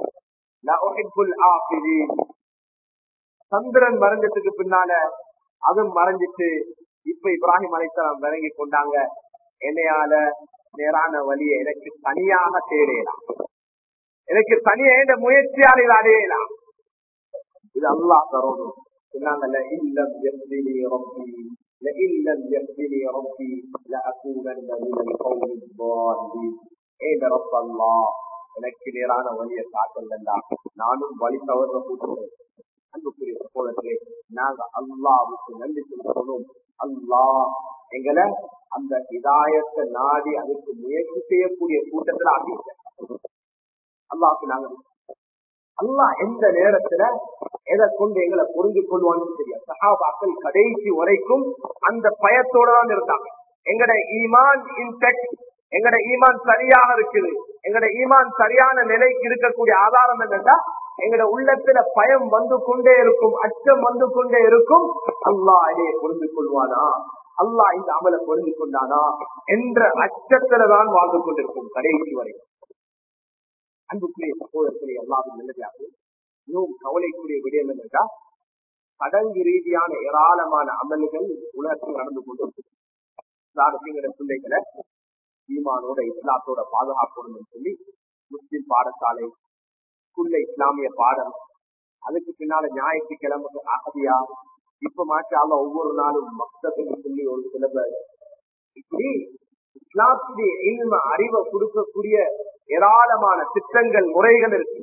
சந்திரன் மறைஞ்சதுக்கு பின்னால அதுவும் மறைஞ்சிட்டு இப்ப இப்ராஹிம் அலிசலாம் விளங்கி கொண்டாங்க என்னையால நேரான வழியை எனக்கு தனியாக தேடையலாம் எனக்கு தனியா இந்த முயற்சியால் இதை அடையலாம் இது அல்லாஹ் தரணும் சொன்னாங்கல்ல இல்லம் يهدني ربي لئن لم يهدني ربي لأكونن من القوم الضالين ஏன் ரப்ப அல்லாஹ் எனக்கு நேரான வழியை காட்டலண்டா நானும் வழி தவற கூட்டுறேன் அன்புக்குரிய சகோதரர்களே நாங்க அல்லாவுக்கு நன்றி சொல்லணும் அல்லாஹ் எங்களை அந்த இதாயத்தை நாடி அதுக்கு முயற்சி செய்யக்கூடிய கூட்டத்தில் ஆகிட்ட அல்லாஹ்க்கு நாங்க அல்லாஹ் எந்த நேரத்துல எதை கொண்டு எங்களை புரிஞ்சு கொள்வான்னு தெரியும் சஹாபாக்கள் கடைசி வரைக்கும் அந்த பயத்தோட தான் இருந்தாங்க எங்கட ஈமான் இன்டெக்ட் எங்கட ஈமான் சரியாக இருக்குது எங்கட ஈமான் சரியான நிலைக்கு இருக்கக்கூடிய ஆதாரம் என்னன்னா எங்கட உள்ளத்துல பயம் வந்து கொண்டே இருக்கும் அச்சம் வந்து கொண்டே இருக்கும் அல்லாஹ் இதையை புரிந்து கொள்வானா அல்லாஹ் இந்த அமலை புரிந்து கொண்டானா என்ற அச்சத்துல தான் வாழ்ந்து கொண்டிருக்கும் கடைசி வரைக்கும் அன்புக்குரிய சகோதரர்களே எல்லாரும் நல்லதாக மிகவும் கவலைக்குரிய விடயம் என்னென்றா சடங்கு ரீதியான ஏராளமான அமல்கள் உலகத்தில் நடந்து கொண்டிருக்கிற பிள்ளைகளை ஈமானோட இஸ்லாத்தோட பாதுகாக்கணும் சொல்லி முஸ்லிம் பாடசாலை ஸ்கூல்ல இஸ்லாமிய பாடம் அதுக்கு பின்னால ஞாயிற்றுக்கிழமை அகதியா இப்ப மாற்றால ஒவ்வொரு நாளும் மக்தத்துக்கு சொல்லி ஒரு சிலபஸ் இப்படி இஸ்லாத்துடைய இல்ம அறிவை கொடுக்கக்கூடிய ஏராளமான திட்டங்கள் முறைகள் இருக்கு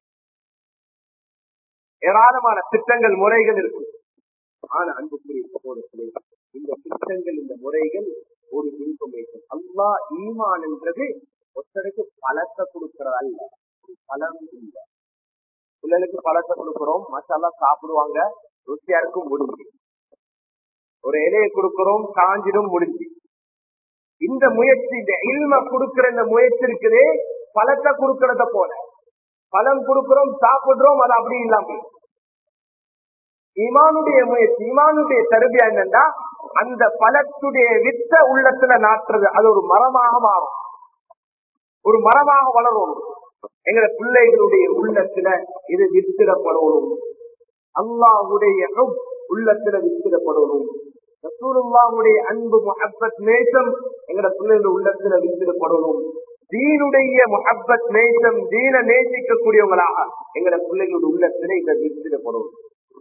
ஏராளமான திட்டங்கள் முறைகள் இருக்கு ஆனா அன்புக்குரிய சகோதரர்களே இந்த திட்டங்கள் இந்த முறைகள் ஒரு இன்ஃபர்மேஷன் அல்லா ஈமான் என்றது ஒருத்தருக்கு பலத்தை கொடுக்கறது அல்ல ஒரு பலம் இல்லை பிள்ளைகளுக்கு பழத்தை கொடுக்கிறோம் மசாலா சாப்பிடுவாங்க ருசியா இருக்கும் முடிஞ்சு ஒரு இலையை கொடுக்கிறோம் காஞ்சிடும் முடிஞ்சு இந்த முயற்சி இந்த இல்ம கொடுக்கிற இந்த முயற்சி இருக்குதே பழத்தை கொடுக்கறத போல பழம் கொடுக்கிறோம் சாப்பிடுறோம் அது அப்படி இல்லாம இமானுடைய முயற்சி இமானுடைய தருபியா என்னன்னா அந்த பழத்துடைய வித்த உள்ளத்துல நாட்டுறது அது ஒரு மரமாக மாறும் ஒரு மரமாக வளரும் எங்க பிள்ளைகளுடைய உள்ளத்துல இது வித்திடப்படணும் அல்லாஹுடைய உள்ளத்துல வித்திடப்படணும் ரசூலுல்லாவுடைய அன்பு முஹப்பத் நேசம் எங்கட பிள்ளைகளுடைய உள்ளத்துல வித்திடப்படணும் தீனுடைய முஹப்பத் நேசம் தீன நேசிக்கக்கூடியவங்களாக எங்கட பிள்ளைகளுடைய உள்ளத்துல இதை வித்திடப்படணும்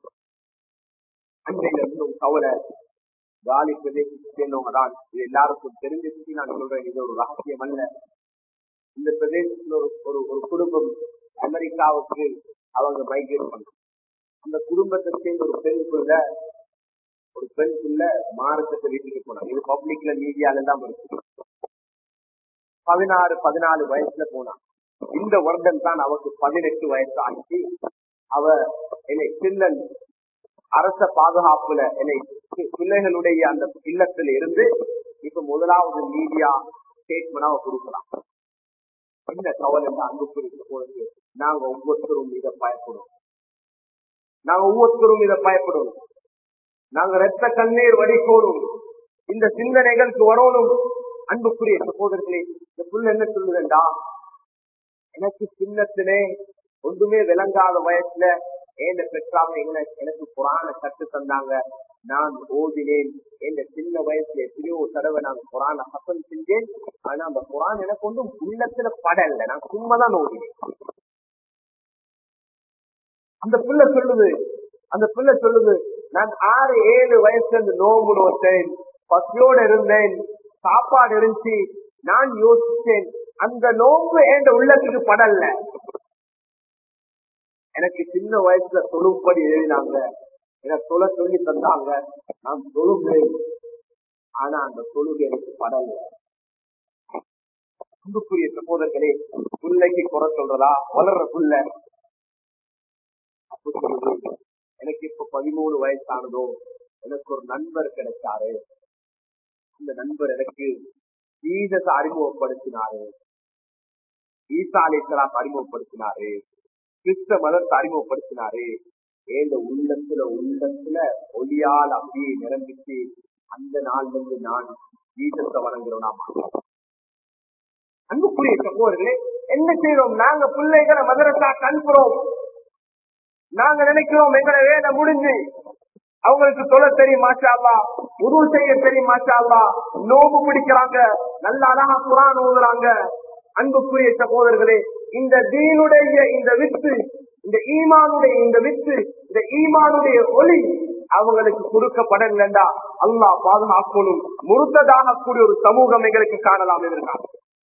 அன்றையில இருந்தும் கவலை காலி பிரதேசத்தை சேர்ந்தவங்க தான் இது எல்லாருக்கும் தெரிஞ்சிச்சு நான் சொல்றேன் இது ஒரு ரகசியம் அல்ல இந்த பிரதேசத்துல ஒரு ஒரு ஒரு குடும்பம் அமெரிக்காவுக்கு அவங்க மைக்ரேட் பண்ண அந்த குடும்பத்தை சேர்ந்த ஒரு பெண் பிள்ளை ஒரு பெண் பிள்ளை மார்க்கத்தை வீட்டுக்கு போனாங்க இது பப்ளிக்ல மீடியால தான் இருக்கு பதினாறு பதினாலு வயசுல போனான் இந்த வருடம் தான் அவருக்கு பதினெட்டு வயசு ஆச்சு அவ என்னை சின்னன் அரச பாதுகாப்புல என்னை பிள்ளைகளுடைய அந்த இல்லத்துல இருந்து இப்ப முதலாவது மீடியா ஸ்டேட்மெண்ட் அவ கொடுக்கலாம் என்ன கவலை அன்புக்குரிய போது நாங்க ஒவ்வொருத்தரும் இதை பயப்படும் நாங்க ஒவ்வொருத்தரும் இதை பயப்படும் நாங்க ரத்த கண்ணீர் வடிக்கோடும் இந்த சிந்தனைகளுக்கு வரணும் அன்புக்குரிய சகோதரர்களே இந்த புள்ள என்ன சொல்லுதுண்டா எனக்கு சின்னத்திலே ஒன்றுமே விளங்காத வயசுல ஏன் பெற்றாங்க எங்களை எனக்கு புராண கற்று தந்தாங்க நான் ஓதினேன் என்ற சின்ன வயசுல எத்தனையோ தடவை நான் குரான ஹசன் செஞ்சேன் ஆனா அந்த குரான் எனக்கு ஒன்றும் உள்ளத்துல படல நான் சும்மாதான் ஓதினேன் அந்த பிள்ளை சொல்லுது அந்த பிள்ளை சொல்லுது நான் ஆறு ஏழு வயசுல இருந்து நோம்பு நோத்தேன் பசியோட இருந்தேன் சாப்பாடு இருந்துச்சு நான் யோசிச்சேன் அந்த நோம்பு என்ற உள்ளத்துக்கு படல எனக்கு சின்ன வயசுல தொழும்படி எழுதினாங்க எனக்கு தொலை சொல்லி தந்தாங்க நான் தொழுகிறேன் ஆனா அந்த தொழுகை எனக்கு படல அன்புக்குரிய சகோதரர்களே பிள்ளைக்கு குறை சொல்றதா வளர்ற புள்ள அப்ப சொல்லுது எனக்கு இப்ப பதிமூணு வயசானதோ எனக்கு ஒரு நண்பர் கிடைச்சாரு அந்த நண்பர் எனக்கு ஈசத்தை அறிமுகப்படுத்தினாரு ஈசா அலிசலாம் அறிமுகப்படுத்தினாரு கிறிஸ்த மதத்தை அறிமுகப்படுத்தினாரு ஏந்த உள்ளத்துல உள்ளத்துல ஒளியால் அப்படியே நிரம்பிச்சு அந்த நாள்ல இருந்து நான் ஈசத்தை வணங்குறோம் அன்புக்குரிய சகோதரர்களே என்ன செய்யறோம் நாங்க பிள்ளைகளை மதரசா அனுப்புறோம் நாங்க நினைக்கிறோம் எங்களை வேலை முடிஞ்சு அவங்களுக்கு தொலை தெரியும் மாஷாவா உருவு செய்ய தெரியும் மாஷாவா நோம்பு பிடிக்கிறாங்க நல்ல அழகா குரான் ஓதுறாங்க அன்புக்குரிய சகோதரர்களே இந்த தீனுடைய இந்த வித்து இந்த ஈமானுடைய இந்த வித்து இந்த ஈமானுடைய ஒளி அவங்களுக்கு கொடுக்கப்படலண்டா அல்லாஹ் பாதுகாக்கணும் முருத்ததாக கூடிய ஒரு சமூகம் எங்களுக்கு காணலாம் எதிர்காலம்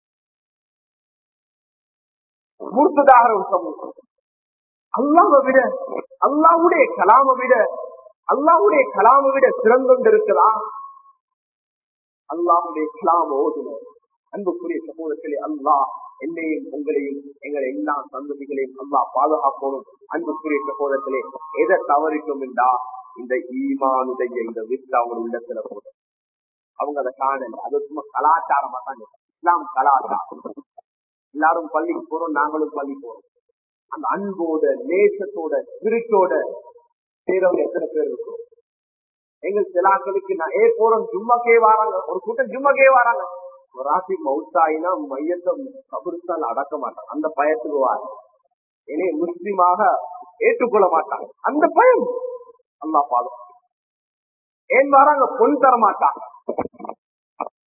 முருத்ததாக ஒரு சமூகம் அல்லாவை விட அல்லாவுடைய கலாமை விட அல்லாவுடைய கலாமை விட சிறந்தொண்டு இருக்கலாம் அல்லாவுடைய கலாம் ஓதுனர் அன்புக்குரிய சமூகத்திலே அல்லாஹ் என்னையும் உங்களையும் எங்களை எல்லா சந்ததிகளையும் அல்லாஹ் பாதுகாக்கணும் அன்புக்குரிய சகோதரத்திலே எதை தவறிட்டோம் என்றா இந்த ஈமானுடைய இந்த வித்து அவங்க உள்ளத்துல போதும் அவங்க அதை காணல அது சும்மா கலாச்சாரமா தான் இஸ்லாம் கலாச்சாரம் எல்லாரும் பள்ளிக்கு போறோம் நாங்களும் பள்ளி போறோம் அந்த அன்போட நேசத்தோட ஸ்பிரிட்டோட செய்யறவங்க எத்தனை பேர் இருக்கும் எங்கள் சிலாக்களுக்கு நான் ஏ போறோம் ஜும்மக்கே வராங்க ஒரு கூட்டம் ஜும்மக்கே வராங்க ஒரு ராசி மவுத்தாயினா மையத்தை கபருத்தால் அடக்க மாட்டாங்க அந்த பயத்துக்கு வார என்னை முஸ்லிமாக ஏற்றுக்கொள்ள மாட்டாங்க அந்த பயம் அல்லா பாதம் ஏன் வராங்க பொன் தர மாட்டாங்க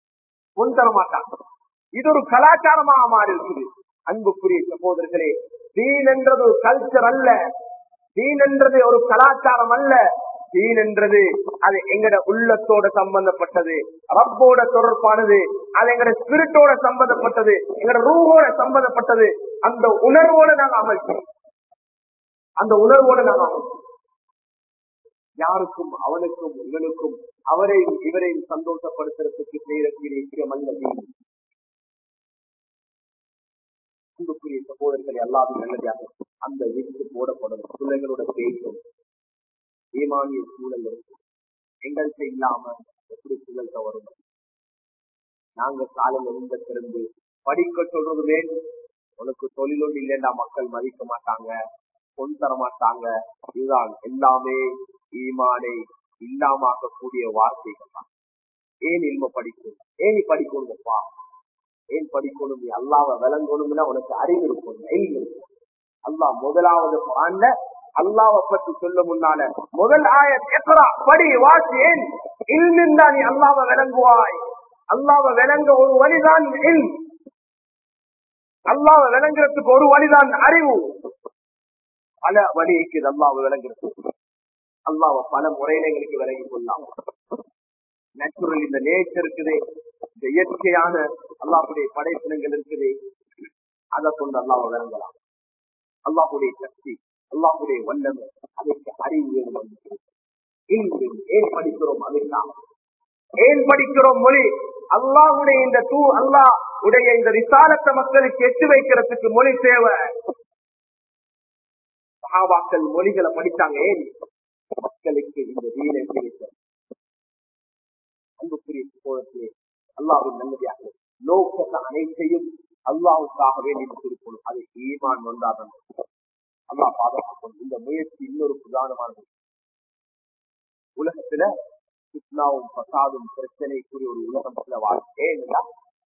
பொன் தர மாட்டாங்க இது ஒரு கலாச்சாரமாக மாறி இருக்குது அன்புக்குரிய சகோதரர்களே தீன் என்றது ஒரு கல்ச்சர் அல்ல தீன் என்றது ஒரு கலாச்சாரம் அல்ல தீன் என்றது அது எங்கட உள்ளத்தோட சம்பந்தப்பட்டது ரப்போட தொடர்பானது அது எங்கட ஸ்பிரிட்டோட சம்பந்தப்பட்டது எங்கட ரூவோட சம்பந்தப்பட்டது அந்த உணர்வோட நாங்க அமல் செய்வோம். அந்த உணர்வோட நாங்க அமல் செய்வோம். யாருக்கும் அவனுக்கும் இவனுக்கும் அவரையும் இவரையும் சந்தோஷப்படுத்துறதுக்கு செய்யக்கூடிய விஷயம் அல்ல தீன். அன்புக்குரிய சகோதரர்கள் எல்லாரும் நல்லதாக அந்த வீட்டுக்கு போடப்படும் பிள்ளைகளோட பேசும் ஈமானிய சூழல் இருக்கும் எங்கள்கிட்ட இல்லாம எப்படி சூழல்கிட்ட வரும் நாங்க காலம் எழுந்த திறந்து படிக்க சொல்றது வேண்டும் உனக்கு தொழில் ஒன்று இல்லைன்னா மக்கள் மதிக்க மாட்டாங்க பொன் தர மாட்டாங்க இதுதான் எல்லாமே ஈமானை இல்லாமக்கக்கூடிய வார்த்தைகள் தான் ஏன் இல்ம படிக்கும் ஏன் நீ படிக்கணுங்கப்பா ஏன் படிக்கணும் நீ அல்லாவை விளங்கணும்னா உனக்கு அறிவு இருக்கும் எல்ம் இருக்கும் அல்லாஹ் முதலாவது ஆண்ட அல்லாவை பற்றி சொல்ல முன்னால முதல் ஆயத் எக்கரா படி வாசி ஏன் இல்மிந்தா நீ அல்லாவை விளங்குவாய் அல்லாவை விளங்க ஒரு வழிதான் இல் அல்லாவை விளங்குறதுக்கு ஒரு வழிதான் அறிவு பல வழி இருக்குது அல்லாவை விளங்குறது அல்லாவை பல முறையில எங்களுக்கு விளங்கி கொள்ளலாம் நேச்சுரல் இந்த நேச்சர் இருக்குது இந்த இயற்கையான அல்லாஹுடைய படைப்பினங்கள் இருக்குது அதை கொண்டு அல்லாவை விளங்கலாம் அல்லாஹுடைய சக்தி அல்லாஹுடைய வல்லமை அதற்கு அறிவு வேணும் என்று. இன்று ஏன் படிக்கிறோம் அதுதான் ஏன் படிக்கிறோம் மொழி அல்லாஹுடைய இந்த தூ அல்லாஹ் உடைய இந்த விசாலத்த மக்களுக்கு எட்டு வைக்கிறதுக்கு மொழி தேவை சஹாபாக்கள் மொழிகளை படித்தாங்க ஏன் மக்களுக்கு இந்த வீணை கிடைத்தது அன்புக்குரிய சோழத்திலே அல்லாவின் நல்லதாக நோக்கத்தை அனைத்தையும் அல்லாவுக்காக வேண்டி கொடுக்கணும் அது ஈமான் வந்தாதான் அல்லாஹ் பாதுகாக்கணும் இந்த முயற்சி இன்னொரு பிரதானமானது உலகத்துல கிருஷ்ணாவும் பசாதும் பிரச்சனைக்குரிய ஒரு உலகம் சில வாழ்க்கை ஏன்னா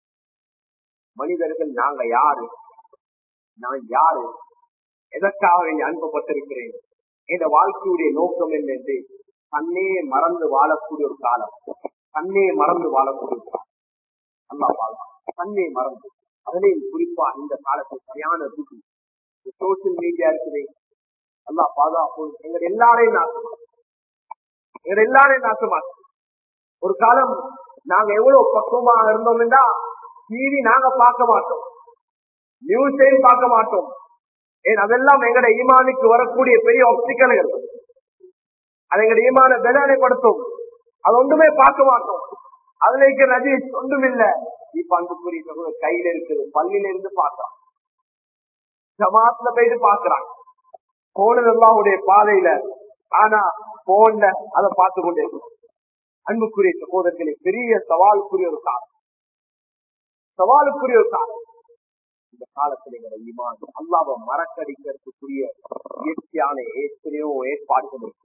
மனிதர்கள் நாங்க யாரு நான் யாரு எதற்காக வேண்டி அனுப்பப்பட்டிருக்கிறேன் இந்த வாழ்க்கையுடைய நோக்கம் என்ன என்று தன்னே மறந்து வாழக்கூடிய ஒரு காலம் தன்னே மறந்து வாழக்கூடிய ஒரு காலம் அல்லா பாதுகாப்பு தன்னை மறந்து அதிலையும் குறிப்பா இந்த காலத்தில் சரியான புத்தி சோசியல் மீடியா இருக்குது அல்லா பாதுகாப்பு எங்க எல்லாரையும் நாசமா எங்க எல்லாரையும் நாசமாக்கு ஒரு காலம் நாங்க எவ்வளவு பக்குவமாக இருந்தோம்னா டிவி நாங்க பார்க்க மாட்டோம் நியூஸையும் பார்க்க மாட்டோம் ஏன் அதெல்லாம் எங்கட ஈமானுக்கு வரக்கூடிய பெரிய ஒப்டிக்கல்கள் அது எங்கட ஈமான வேதனைப்படுத்தும் அது ஒன்றுமே பார்க்க மாட்டோம் அதுல இருக்கிற நதி ஒன்றும் இல்ல இப்ப அன்புக்குரிய சகோதரர் கையில இருக்குது பள்ளியில இருந்து பாக்குறான் ஜமாத்துல போயிட்டு பாக்குறாங்க போனது அல்லாஹ்வுடைய பாதையில ஆனா போன்ல அதை பார்த்து கொண்டே இருக்கணும். அன்புக்குரிய சகோதரர்களே பெரிய சவாலுக்குரிய ஒரு காலம் சவாலுக்குரிய ஒரு காலம் இந்த காலத்துல எங்களை ஈமான் அல்லாவை மறக்கடிக்கிறதுக்குரிய இயற்கையான எத்தனையோ ஏற்பாடுகள் இருக்கு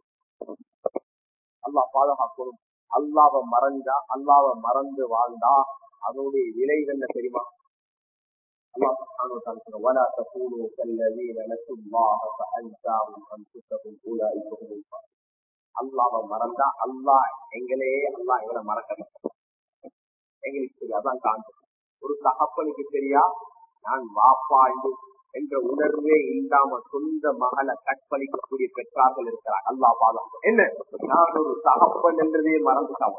அல்லாஹ் பாதுகாக்கணும் அல்லாவை மறந்தா அல்லாவை மறந்து வாழ்ந்தா அதனுடைய விலை என்ன தெரியுமா அல்லாஹ் சுப்ஹானஹு வ தஆலா சொல்றார், "வலா தகூனு கல்லதீன நஸுல்லாஹ ஃபஅன்ஸாஹும் அன்ஃபுஸஹும் உலாயிக ஹுமுல் ஃபாசிகூன்." அல்லாவை மறந்தா அல்லாஹ் எங்களே அல்லாஹ் எங்களை மறக்கணும் எங்களுக்கு தெரியும் அதான் காண்பது ஒரு தகப்பனுக்கு தெரியா நான் வாப்பா என்று என்ற உணர்வே இல்லாம சொந்த மகளை கற்பழிக்கக்கூடிய பெற்றார்கள் இருக்கிறார் அல்லா பாதம் என்ன நான் ஒரு தகப்பன் என்றதே மறந்துட்டாங்க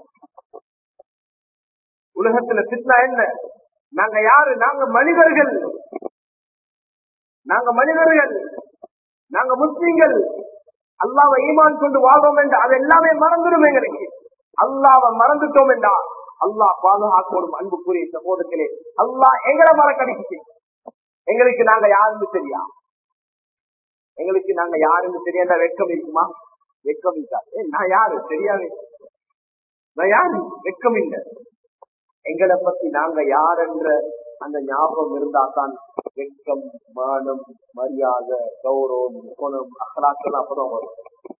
உலகத்துல திட்னா என்ன நாங்க யாரு நாங்க மனிதர்கள் நாங்க மனிதர்கள் நாங்க முஸ்லீம்கள் அல்லாவை ஈமான் கொண்டு வாழ்றோம் என்று அது எல்லாமே மறந்துடும் எங்களுக்கு அல்லாவை மறந்துட்டோம் என்றா அல்லாஹ் பாதுகாக்கணும் அன்புக்குரிய சகோதரர்களே அல்லாஹ் எங்களை மறக்கடிச்சு எங்களுக்கு நாங்க யாருன்னு தெரியா எங்களுக்கு நாங்க யாருன்னு தெரியாத வெட்கம் இருக்குமா வெட்கம் இருக்கா ஏ, நான் யாரு தெரியாது நான் யாரு வெட்கம் இல்லை எங்களை பத்தி நாங்க யார் என்ற அந்த ஞாபகம் இருந்தா தான் வெட்கம் மானம் மரியாதை கௌரவம் குணம் அக்கலாக்கெல்லாம் அப்பதான் வரும்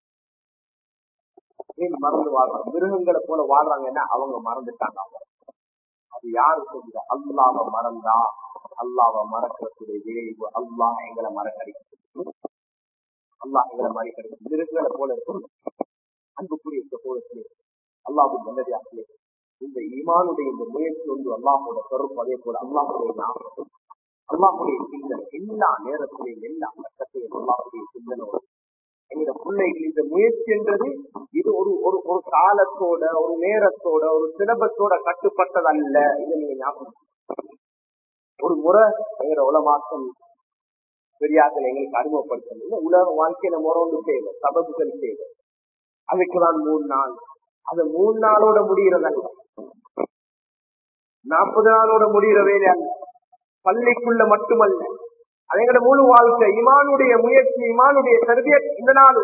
ஏன் மறந்து வாழ்றாங்க மிருகங்களை போல வாழ்றாங்கன்னா அவங்க மறந்துட்டாங்க அவங்க. அது யாரு சொல்லுங்க அல்லாவை மறந்தா அல்லாவை மறக்கக்கூடிய விளைவு அல்லாஹ் எங்களை மறக்கடிக்கும் அல்லாஹ் எங்களை மறக்கடிக்கும் மிருகங்களை போல இருக்கும் அன்புக்குரிய சகோதரர்களே அல்லாஹு நல்லதாகவே இந்த ஈமானுடைய இந்த முயற்சி ஒன்று அல்லாஹோட கருப்பு அதே போல அல்லாஹுடைய ஞாபகம் அல்லாஹுடைய சிந்தனை எல்லா நேரத்திலையும் எல்லா கட்டத்திலையும் அல்லாஹுடைய சிந்தனை எங்க பிள்ளைகள் இந்த முயற்சி என்றது இது ஒரு ஒரு ஒரு காலத்தோட ஒரு நேரத்தோட ஒரு சிலபஸோட கட்டுப்பட்டது அல்ல இதை நீங்க ஞாபகம் ஒரு முறை எங்களோட உலமாக்கம் பெரியார்கள் எங்களுக்கு அறிமுகப்படுத்தணும் உலக வாழ்க்கையில முறை ஒன்று தேவை சபபுகள் தேவை அதுக்குதான் மூணு நாள் அது மூணு நாளோட முடிகிறதல்ல நாற்பது நாளோட முடிகிற வேலை அல்ல பள்ளிக்குள்ள மட்டுமல்ல அதோட முழு வாழ்க்கை இமானுடைய முயற்சி இமானுடைய சர்வியத் இந்த நாள்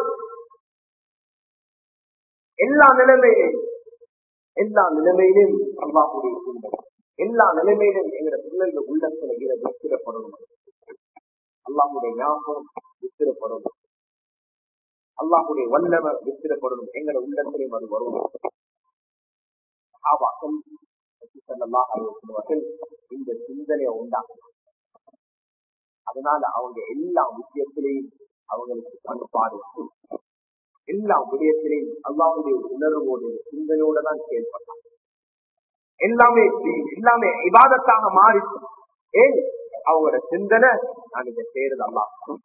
எல்லா நிலைமையிலும் எல்லா நிலைமையிலும் அல்லாஹுடைய சிந்தனை எல்லா நிலைமையிலும் எங்களோட பிள்ளைகள் உள்ளத்துல இதை வித்திரப்படணும் அல்லாஹுடைய ஞாபகம் வித்திரப்படணும் அல்லாஹுடைய வல்லவர் வித்திரப்படணும் எங்களோட உள்ளத்திலையும் அது வரும் சஹாபாக்கள் ஸல்லல்லாஹு அலைஹி வஸல்லம் இந்த சிந்தனையை உண்டாக்கும் அதனால அவங்க எல்லா விஷயத்திலையும் அவங்களுக்கு பண்பாடு எல்லா விடயத்திலையும் அல்லாவுடைய உணர்வோடு சிந்தனையோட தான் செயல்பட்டாங்க எல்லாமே தீன், எல்லாமே இபாதத்தாக மாறிச்சு ஏன் அவங்களோட சிந்தனை நான் இதை செய்யறது அல்லா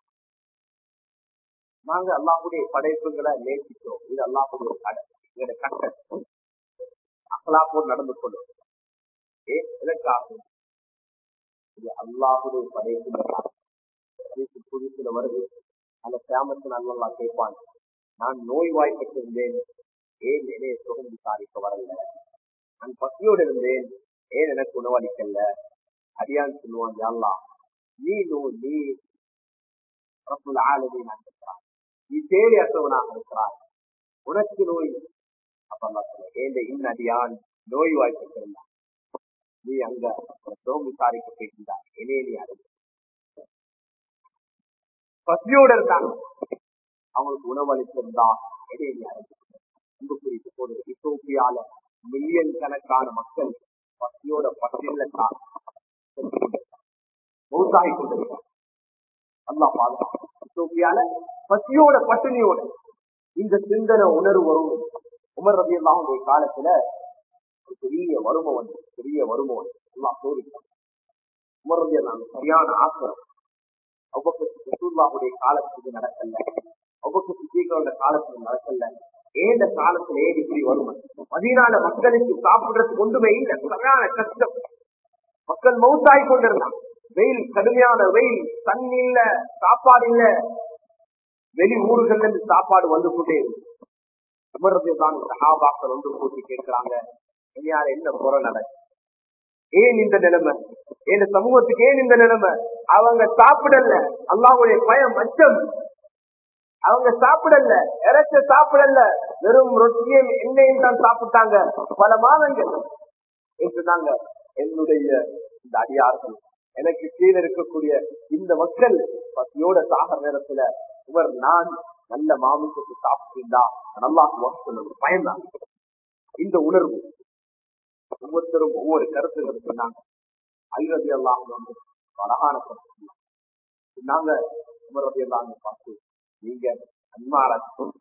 நாங்க அல்லாஹுடைய படைப்புகளை நேசிக்கிறோம் இது அல்லாஹுடைய கடை எங்களோட கட்டை அகலாப்போடு நடந்து கொள்ளும் ஏன் எதற்காக இது அல்லாஹுடைய படைப்புகள் புதுசுல வருது அந்த கிராமத்தில் நல்லா கேட்பான் நான் நோய் வாய்ப்பட்டிருந்தேன் ஏன் என்னைய சுகம் விசாரிக்க வரல நான் பசியோடு இருந்தேன் ஏன் எனக்கு உணவளிக்கல அடியான் சொல்லுவான் யாழ்லா நீ நோய் நீ ரப்புல் ஆலமீன் இருக்கிறார் நீ தேவையற்றவனாக இருக்கிறார் உனக்கு நோய் அப்ப அல்லா சொல்ல ஏன் இந்த அடியான் நோய் வாய்ப்பட்டிருந்தான் நீ அங்க சுகம் விசாரிக்க போயிருந்தா என்னைய நீ அறிவு பசியோடு இருந்தாங்க அவங்களுக்கு உணவளித்திருந்தா என்னைய நீ அறிவு அன்பு குறித்து போது இத்தோப்பியால மில்லியன் கணக்கான மக்கள் பசியோட பட்டியல மௌசாகி கொண்டிருக்காங்க அல்லா பாதுகாப்பு இத்தோப்பியால பசியோட பட்டினியோட இந்த சிந்தனை உணர்வு வரும் உமர் ரவி அல்லாவுடைய காலத்துல ஒரு பெரிய வறுமை வந்து பெரிய வறுமை வந்து எல்லாம் சோதித்தான் உமர் ரவி அல்லாம் சரியான ஆசிரம் அவ்வளவுடைய காலத்துக்கு நடக்கல அவ்வளவு சீக்கிரோட காலத்துக்கு நடக்கல ஏந்த காலத்துல ஏன் இப்படி வறுமை பதினாலு மக்களுக்கு சாப்பிடுறதுக்கு ஒன்றுமே இல்லை சரியான கஷ்டம் மக்கள் மவுத்தாய் கொண்டிருந்தான் வெயில் கடுமையான வெயில் தண்ணி இல்ல சாப்பாடு இல்ல வெளி ஊர்கள்ல இருந்து சாப்பாடு வந்து கொண்டே உமரது தான் சகாபாக்கள் ஒன்று கூட்டி கேட்கிறாங்க இனியால என்ன குறை நடக்கு ஏன் இந்த நிலைமை என் சமூகத்துக்கு ஏன் இந்த நிலைமை அவங்க சாப்பிடல அல்லாவுடைய பயம் அச்சம் அவங்க சாப்பிடல இறைச்ச சாப்பிடல வெறும் ரொட்டியும் எண்ணெயும் தான் சாப்பிட்டாங்க பல மாதங்கள் என்றுதாங்க என்னுடைய இந்த அடியார்கள் எனக்கு கீழே இருக்கக்கூடிய இந்த மக்கள் பசியோட சாக நேரத்துல இவர் நான் நல்ல மாமிசத்தை சாப்பிட்டிருந்தா நல்லா சொல்லணும் பயன்தான் இந்த உணர்வு ஒவ்வொருத்தரும் ஒவ்வொரு கருத்துக்கள் சொன்னாங்க ஐரதி எல்லாம் வந்து அழகான கருத்து சொன்னாங்க உமரதி எல்லாம் பார்த்து நீங்க நன்மாரா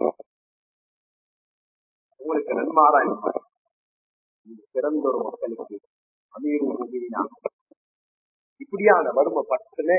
உங்களுக்கு நன்மாரா இருப்பார் நீங்க சிறந்த ஒரு மக்களுக்கு அமீரு முகினா இப்படியான வறுமை பட்டுனே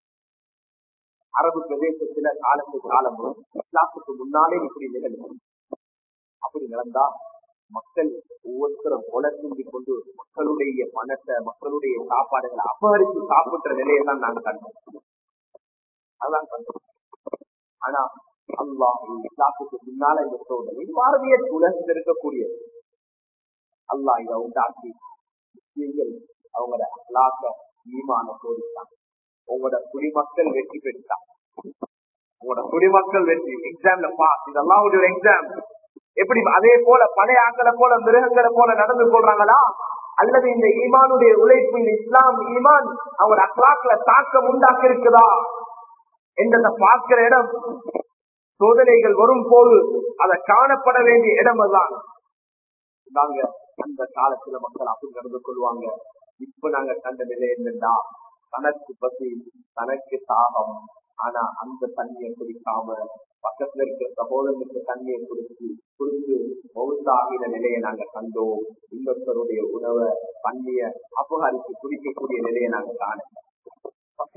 அரபு பிரதேசத்துல காலத்து காலம் இஸ்லாத்துக்கு முன்னாலே இப்படி நிகழும் அப்படி நடந்தா மக்கள் ஒவ்வொருத்தரும் கொலை சிந்தி கொண்டு மக்களுடைய பணத்தை மக்களுடைய சாப்பாடுகளை அபகரித்து சாப்பிடுற நிலையை தான் நாங்க கண்டோம் அதான் கண்டோம் ஆனா அல்லாஹ் இஸ்லாத்துக்கு பின்னால இந்த சோதனை பாரதிய உலகத்தில் இருக்கக்கூடியது அல்லாஹ் இதை உண்டாக்கி முஸ்லீம்கள் அவங்களோட அல்லாக்க ஈமான சோதித்தாங்க உங்களோட குடிமக்கள் வெற்றி பெற்றாங்க உங்களோட குடிமக்கள் வெற்றி எக்ஸாம்ல பாஸ் இதெல்லாம் ஒரு எக்ஸாம் எப்படி அதே போல பழைய ஆக்களை போல மிருகங்களை போல நடந்து கொள்றாங்களா அல்லது இந்த ஈமானுடைய உழைப்பு இந்த இஸ்லாம் ஈமான் அவர் அக்லாக்ல தாக்கம் உண்டாக்கி இருக்குதா என்றதை பார்க்கிற இடம் சோதனைகள் வரும் போது அதை காணப்பட வேண்டிய இடம் தான் நாங்க அந்த காலத்துல மக்கள் அப்படி நடந்து கொள்வாங்க இப்ப நாங்க கண்ட நிலை என்னண்டா தனக்கு பசி தனக்கு தாகம் ஆனா அந்த தண்ணியை குடிக்காம பக்கத்துல இருக்கிற சகோதரனுக்கு தண்ணியை குடிச்சு குடிச்சு மௌத்தாகின நிலையை நாங்க கண்டோம் இன்னொருத்தருடைய உணவை தண்ணிய அபகரித்து குடிக்கக்கூடிய நிலையை நாங்க காண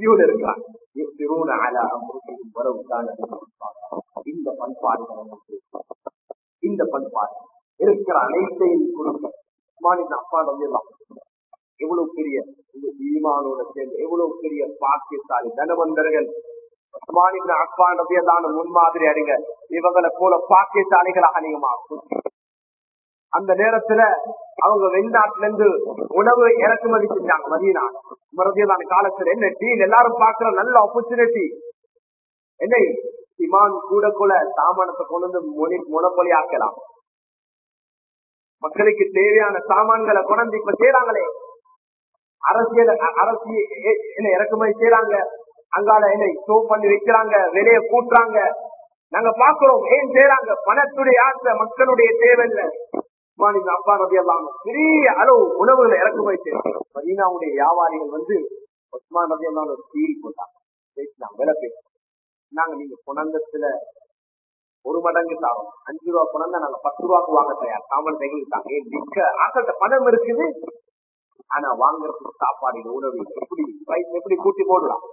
பசியோடு இருக்கிறான் يؤثرون على أنفسهم ولو كان بهم خصاصة. இந்த பண்பாடுகள் நமக்கு இந்த பண்பாடு இருக்கிற அனைத்தையும் கொடுக்க உஸ்மானின் அப்பா எல்லாம் எவ்வளவு பெரிய இந்த ஈமானோட சேர்ந்து எவ்வளவு பெரிய பாக்கியசாலி தனவந்தர்கள் உஸ்மானின் அப்பா நபியதான முன்மாதிரி அறிங்க இவங்களை போல பாக்கியசாலிகளாக நீங்க மாறும் அந்த நேரத்துல அவங்க வெளிநாட்டுல இருந்து உணவு இறக்குமதி செஞ்சாங்க மதியனா மருதியதான காலத்துல என்ன டீல் எல்லாரும் பாக்குற நல்ல ஆப்பர்ச்சுனிட்டி என்ன இமான் கூட கூட சாமானத்தை கொண்டு வந்து மொழி முனப்பொலி ஆக்கலாம் மக்களுக்கு தேவையான சாமான்களை கொண்டு இப்ப செய்யறாங்களே அரசியல் அ- அரசியல் எ- என்ன இறக்குமதி செய்யறாங்க அங்கால என்ன ஷோ பண்ணி வைக்கிறாங்க விலைய கூட்டுறாங்க நாங்க பாக்குறோம் ஏன் செய்யறாங்க பணத்துடைய ஆசை மக்களுடைய தேவை இல்ல உஸ்மானின் அப்பா நபி எல்லாம் பெரிய அளவு உணவுகளை இறக்குமதி செய்யறாங்க மதீனாவுடைய வியாபாரிகள் வந்து உஸ்மான் நபி எல்லாம் ஒரு சீரி போட்டாங்க பேசினாங்க விலை பேச நாங்க நீங்க புனந்தத்துல ஒரு மடங்கு தாரோம் அஞ்சு ரூபா புனந்தா நாங்க பத்து ரூபாய்க்கு வாங்க தயார் சாமான் எங்களுக்கு தாங்க ஏன் விற்க ஆசைட்ட பணம் இருக்குது ஆனா வாங்குறதுக்கு சாப்பாடு இல்லை, உணவு இல்லை. எப்படி price எப்படி கூட்டி போடலாம்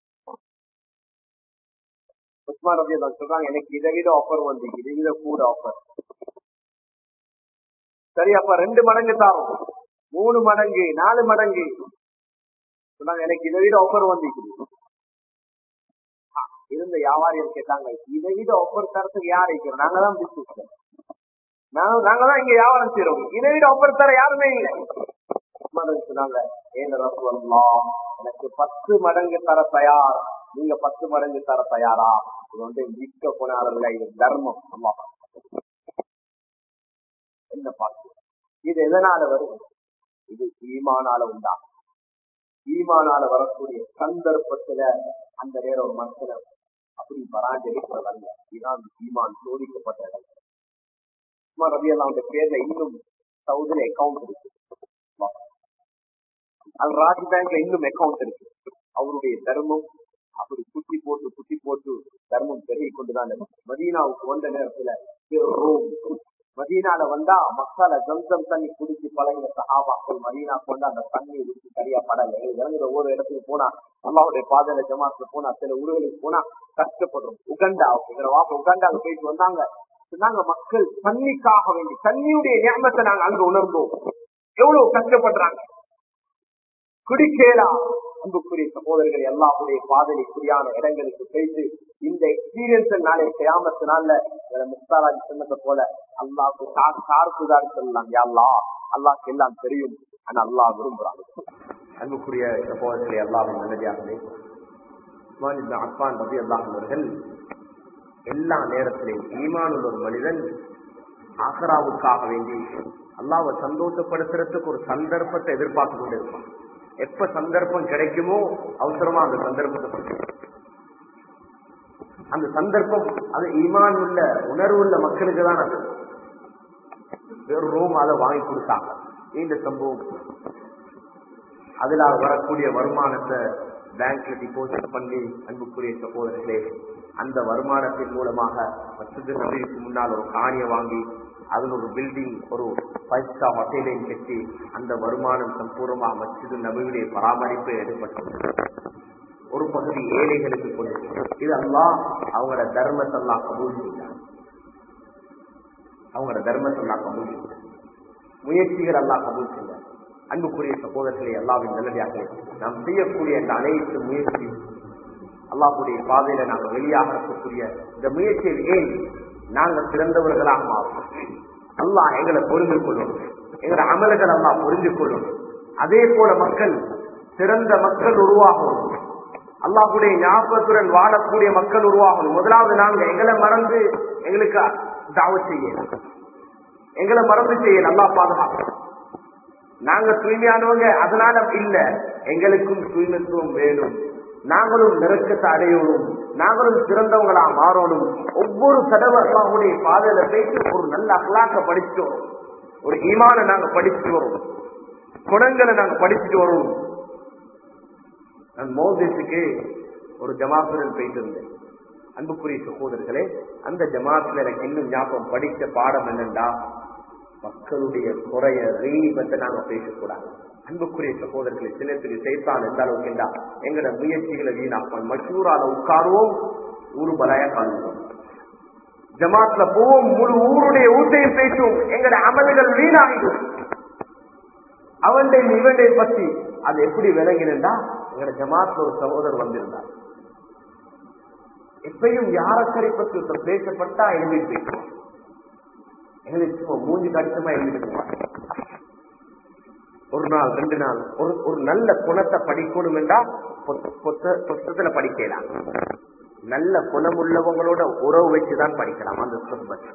உஸ்மான் ரபி தான் சொல்றாங்க எனக்கு இதை விட ஆஃபர் வந்து இதை விட கூட ஆஃபர் சரி அப்ப ரெண்டு மடங்கு தாரோம் மூணு மடங்கு நாலு மடங்கு சொன்னாங்க எனக்கு இதை விட ஆஃபர் வந்துக்குது இருந்த வியாபாரிகள் கேட்டாங்க இதை விட ஆஃபர் தரத்துக்கு யார் இருக்கிறோம் நாங்க தான் பிசினஸ் நாங்க தான் இங்க வியாபாரம் செய்யறோம் இதை விட ஆஃபர் தர யாருமே இல்லை உஸ்மான் சொன்னாங்க ஏன் ரசூலுல்லாஹ் எனக்கு பத்து மடங்கு தர தயார் நீங்க பத்து மடங்கு தர தயாரா இது வந்து விற்க போனாரல்ல இது தர்மம் அம்மா என்ன பார்த்து இது எதனால வரும் இது ஈமானால உண்டா ஈமானால வரக்கூடிய சந்தர்ப்பத்துல அந்த நேரம் ஒரு மனுஷனை அப்படி பராஜரிக்கிறதல்ல இதுதான் ஈமான் சோதிக்கப்பட்ட இடம் உஸ்மான் ரவி எல்லாம் பேர்ல இன்னும் சவுதில அக்கௌண்ட் இருக்கு அது ராஜ் பேங்க்ல இன்னும் அக்கௌண்ட் இருக்கு அவருடைய தர்மம் அப்படி குத்தி போட்டு குத்தி போட்டு தர்மம் பெருகி கொண்டுதான் இருக்கு மதீனாவுக்கு வந்த நேரத்துல ரோம் மதீனால வந்தா மசால ஜம்சம் தண்ணி குடிச்சு பழகின சஹாபாக்கள் மதீனா கொண்டு அந்த தண்ணி குடிச்சு சரியா படல இறங்குற ஒவ்வொரு இடத்துக்கு போனா அல்லாவுடைய பாதையில ஜமாத்துல போனா சில ஊர்களுக்கு போனா கஷ்டப்படுறோம் உகண்டா எங்களை வாப்ப உகண்டாவுக்கு போயிட்டு வந்தாங்க சொன்னாங்க மக்கள் தண்ணிக்காக வேண்டி தண்ணியுடைய ஞாபகத்தை நாங்க அங்க உணர்ந்தோம் எவ்வளவு கஷ்டப்படுறாங்க குடிக்கேலா அன்புக்குரிய சகோதரர்கள் எல்லாருடைய பாதனைக்குரியான இடங்களுக்கு போயிட்டு இந்த எக்ஸ்பீரியன்ஸ் நாளை செய்யாமத்தினால முஸ்தாராஜ் சொன்னதை போல அல்லாவுக்கு சார்புதான் சொல்லலாம் யாழ்லா அல்லாஹ்க்கு எல்லாம் தெரியும் ஆனா அல்லாஹ் விரும்புறாங்க அன்புக்குரிய சகோதரர்களை எல்லாரும் நல்லதாகவே உஸ்மான் இப்னு அஃபான் ரபி அல்லாஹ் அவர்கள் எல்லா நேரத்திலையும் ஈமானுள்ள ஒரு மனிதன் ஆசராவுக்காக வேண்டி அல்லாவை சந்தோஷப்படுத்துறதுக்கு ஒரு சந்தர்ப்பத்தை எதிர்பார்த்து கொண்டு இருப்பான் எப்ப சந்தர்ப்பம் கிடைக்குமோ அவசரமா அந்த சந்தர்ப்பத்தை பிடிக்கணும். அந்த சந்தர்ப்பம் அது ஈமான் உள்ள உணர்வு உள்ள மக்களுக்கு தான் அது வெறும் ரூம் அதை வாங்கி கொடுத்தாங்க இந்த சம்பவம் அதுல வரக்கூடிய வருமானத்தை பேங்க்ல டிபாசிட் பண்ணி அன்புக்குரிய சகோதரர்களே அந்த வருமானத்தின் மூலமாக மற்றது நபிக்கு முன்னால் ஒரு காணியை வாங்கி அதில் ஒரு பில்டிங் ஒரு ஃபைவ் ஸ்டார் ஹோட்டலையும் கட்டி அந்த வருமானம் சம்பூர்ணமாக மஸ்ஜிது நபியுடைய பராமரிப்பு எடுப்பட்டது ஒரு பகுதி ஏழைகளுக்கு கொண்டு இது அல்லாஹ் அவங்களோட தர்மத்தெல்லாம் கபூல் செய்தார் அவங்களோட தர்மத்தெல்லாம் கபூல் செய்தார் முயற்சிகள் எல்லாம் கபூல் செய்தார் அன்புக்குரிய சகோதரர்களை அல்லாவின் நல்லதாக நாம் செய்யக்கூடிய இந்த அனைத்து முயற்சி அல்லாஹுடைய பாதையில நாங்கள் வெளியாக இருக்கக்கூடிய இந்த முயற்சியில் ஏன் நாங்கள் சிறந்தவர்களாக மாறும் அல்லாஹ் எங்களை புரிந்து கொள்ளும் எங்களோட அமல்கள் எல்லாம் புரிந்து கொள்ளும் அதே போல மக்கள் சிறந்த மக்கள் உருவாகணும் அல்லாஹுடைய ஞாபகத்துடன் வாழக்கூடிய மக்கள் உருவாகணும் முதலாவது நாங்க எங்களை மறந்து எங்களுக்கு தாவ செய்ய எங்களை மறந்து செய்ய நல்லா பாதுகாக்கணும் நாங்க தூய்மையானவங்க அதனால இல்ல எங்களுக்கும் தூய்மைத்துவம் வேணும் நாங்களும் நெருக்கத்தை அடையணும் நாங்களும் சிறந்தவங்களா மாறணும் ஒவ்வொரு தடவை அல்லாஹுடைய பாதையில போயிட்டு ஒரு நல்ல அகலாக்க படிச்சுட்டு வரும் ஒரு ஈமான நாங்க படிச்சுட்டு வரும் குணங்களை நாங்க படிச்சுட்டு வரும் நான் மோதேசுக்கு ஒரு ஜமாத்துடன் போயிட்டு இருந்தேன் அன்புக்குரிய சகோதரர்களே அந்த ஜமாத்துல எனக்கு இன்னும் ஞாபகம் படிச்ச பாடம் என்னண்டா மக்களுடைய குறைய ரீபத்தை நாங்க பேசக்கூடாது அன்புக்குரிய சகோதரர்களை சின்னத்துக்கு செய்தான் எந்த அளவுக்கு என்றா எங்கட முயற்சிகளை வீணாப்பான் மஷூரால உட்காருவோம் ஊரு பலாய காணுவோம் ஜமாத்ல போவோம் முழு ஊருடைய ஊட்டையும் பேசுவோம் எங்கட அமல்கள் வீணாகிடும் அவன்டையும் இவன்டையும் பத்தி அது எப்படி விளங்கினா எங்கட ஜமாத்ல ஒரு சகோதரர் வந்திருந்தார் எப்பயும் யாரக்கரை பத்தி ஒருத்தர் பேசப்பட்டா எழுதி பேசுவோம் எங்களுக்கு சும்மா மூஞ்சி கடிச்சமா எழுதிட்டு போவாங்க ஒரு நாள் ரெண்டு நாள் ஒரு ஒரு நல்ல குணத்தை படிக்கணும் என்றா புத்த- புத்த- புத்தகத்துல படிக்கலாம் நல்ல குணம் உள்ளவங்களோட உறவு வச்சுதான் படிக்கலாம் அந்த சொற்பத்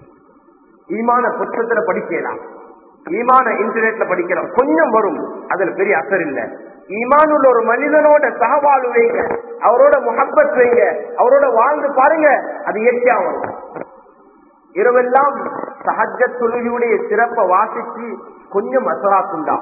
ஈமான புத்தகத்துல படிக்கலாம் ஈமான இன்டர்நெட்ல படிக்கலாம் கொஞ்சம் வரும் அதுல பெரிய அசர் இல்ல ஈமான் உள்ள ஒரு மனிதனோட சகவாழ்வு வைங்க அவரோட முகப்பத் வைங்க அவரோட வாழ்ந்து பாருங்க அது இயற்கையா வரும் இரவெல்லாம் சஹஜ தொழுகையுடைய சிறப்பை வாசிச்சு கொஞ்சம் அசராத்துண்டா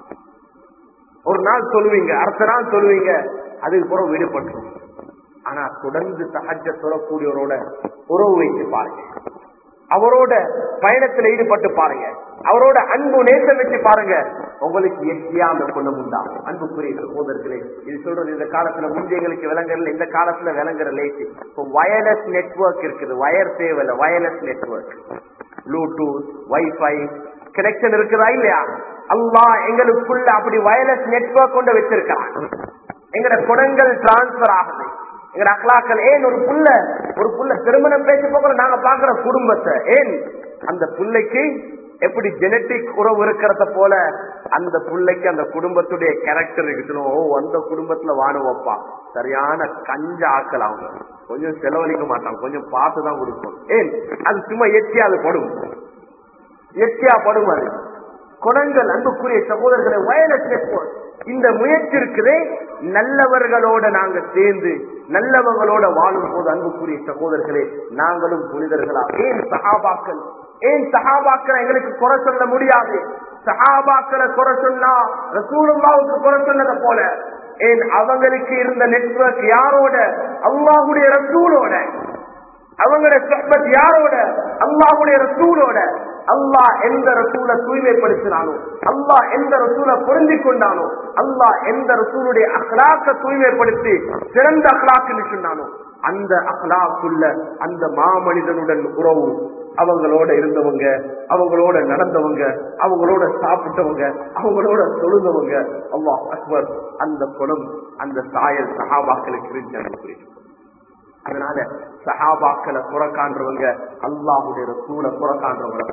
ஒரு நாள் சொல்லுவீங்க அடுத்த நாள் சொல்லுவீங்க அதுக்கு பிறகு விடுபட்டு ஆனா தொடர்ந்து சஹஜ சொல்லக்கூடியவரோட உறவு வைத்து பாருங்க அவரோட பயணத்துல ஈடுபட்டு பாருங்க அவரோட அன்பு நேசம் வச்சு பாருங்க உங்களுக்கு இயற்கையா அந்த குணம் உண்டா அன்புக்குரிய சகோதரர்களே இது சொல்றது இந்த காலத்துல முந்தையங்களுக்கு விளங்குறதுல இந்த காலத்துல விளங்குற லேசி இப்போ வயர்லெஸ் நெட்வொர்க் இருக்குது வயர் தேவையில்ல wireless network Bluetooth wifi connection இருக்குதா இல்லையா அல்லாஹ் எங்களுக்குள்ள அப்படி வயர்லெஸ் நெட்வொர்க் கொண்டு வச்சிருக்கிறான் எங்கட குணங்கள் டிரான்ஸ்பர் ஆகுது எங்கட அக்லாக்கள் ஏன் ஒரு புள்ள ஒரு புள்ள திருமணம் பேச போகிற நாங்க பாக்குற குடும்பத்தை ஏன் அந்த புள்ளைக்கு எப்படி ஜெனட்டிக் உறவு இருக்கிறத போல அந்த புள்ளைக்கு அந்த குடும்பத்துடைய கேரக்டர் இருக்கணும் ஓ அந்த குடும்பத்துல வாணுவப்பா சரியான கஞ்ச ஆக்கள் அவங்க கொஞ்சம் செலவழிக்க மாட்டாங்க கொஞ்சம் பார்த்து தான் கொடுக்கும் ஏன் அது சும்மா இயற்கையா அது படும் இயற்கையா படும் அது குணங்கள் அன்புக்குரிய சகோதரர்களை வயலஸ் நெட்வொர்க் இந்த முயற்சி இருக்குதே நல்லவர்களோட நாங்க சேர்ந்து நல்லவங்களோட வாழும் போது அன்புக்குரிய சகோதரர்களே நாங்களும் புனிதர்களா ஏன் சகாபாக்கள் ஏன் சகாபாக்களை எங்களுக்கு குறை சொல்ல முடியாது சகாபாக்களை குறை சொன்னா ரசூலுல்லாவுக்கு குறை சொன்னதை போல ஏன் அவங்களுக்கு இருந்த நெட்வொர்க் யாரோட அல்லாஹுடைய ரசூலோட அவங்களோட சொஹ்பத் யாரோட அல்லாஹுடைய ரசூலோட அல்லாஹ் எந்த ரசூலை தூய்மைப்படுத்தினானோ அல்லாஹ் எந்த ரசூலை பொருந்தி கொண்டானோ அல்லாஹ் எந்த ரசூலுடைய அஹ்லாக்க தூய்மைப்படுத்தி சிறந்த அஹ்லாக்குன்னு சொன்னானோ அந்த அஹ்லாக்குள்ள அந்த மாமனிதனுடன் உறவு அவங்களோட இருந்தவங்க அவங்களோட நடந்தவங்க அவங்களோட சாப்பிட்டவங்க அவங்களோட தொழுந்தவங்க அல்லாஹ் அக்பர் அந்த குணம் அந்த சாயல் சகாபாக்களுக்கு இருந்து அதனால சஹாபாக்களை புறக்கான்றவங்க அல்லாஹுடைய ரசூலை புறக்கான்றவங்க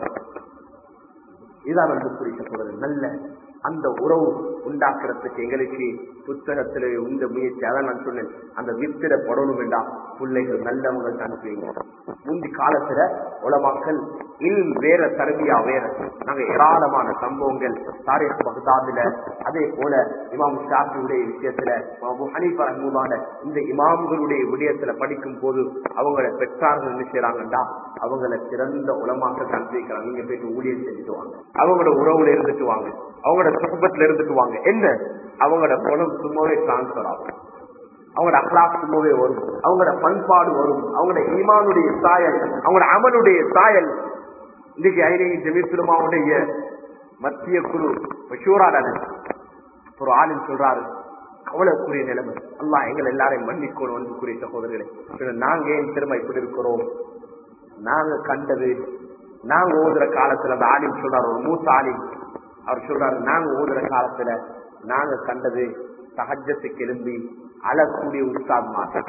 இதான் வந்து குறிக்கப்படுறது நல்ல அந்த உறவு உண்டாக்குறதுக்கு எங்களுக்கு புத்தகத்திலே உந்த முயற்சி அதான் நான் சொன்னேன் அந்த வித்திர படணும் வேண்டா பிள்ளைகள் நல்லவங்க அனுப்புவீங்க முந்தி காலத்துல உலமாக்கள் இல் வேற தரபியா வேற நாங்க ஏராளமான சம்பவங்கள் தாரிக் பகதாதுல அதே போல இமாம் ஷாஃபியுடைய விஷயத்துல இமாம் ஹனீஃபா ரஹ்மூதான இந்த இமாம்களுடைய விடயத்துல படிக்கும் போது அவங்கள பெற்றார்கள் என்ன செய்யறாங்கடா அவங்கள சிறந்த உலமாக்கள் அனுப்பிக்கிறாங்க நீங்க போயிட்டு ஊழியம் செஞ்சுட்டு வாங்க அவங்களோட உறவுல இருந்துட்டு வாங்க அவங்களோட சுகபத்துல இருந்துட்டு வாங்க என்ன அவங்களோட குணம் சும்மாவே டிரான்ஸ்பர் ஆகும் அவங்களோட அக்லாக் சும்மாவே வரும் அவங்களோட பண்பாடு வரும் அவங்களோட ஈமானுடைய சாயல் அவங்களோட அமலுடைய சாயல் இன்னைக்கு ஐநகி ஜமீத்துலமாவுடைய மத்திய குழு மஷூரான ஒரு ஆளும் சொல்றாரு கவலைக்குரிய நிலைமை அல்லா எங்களை எல்லாரையும் மன்னிக்கணும் அன்புக்குரிய சகோதரர்களே நாங்க ஏன் திரும்ப இப்படி இருக்கிறோம் நாங்க கண்டது நாங்க ஓதுற காலத்துல அந்த ஆலிம் சொல்றாரு ஒரு மூத்த ஆலிம் அவர் சொல்றாரு நாங்க ஓதுற காலத்துல நாங்க கண்டது சகஜத்துக்கு எழும்பி அழக்கூடிய உஸ்தாத்மார்கள்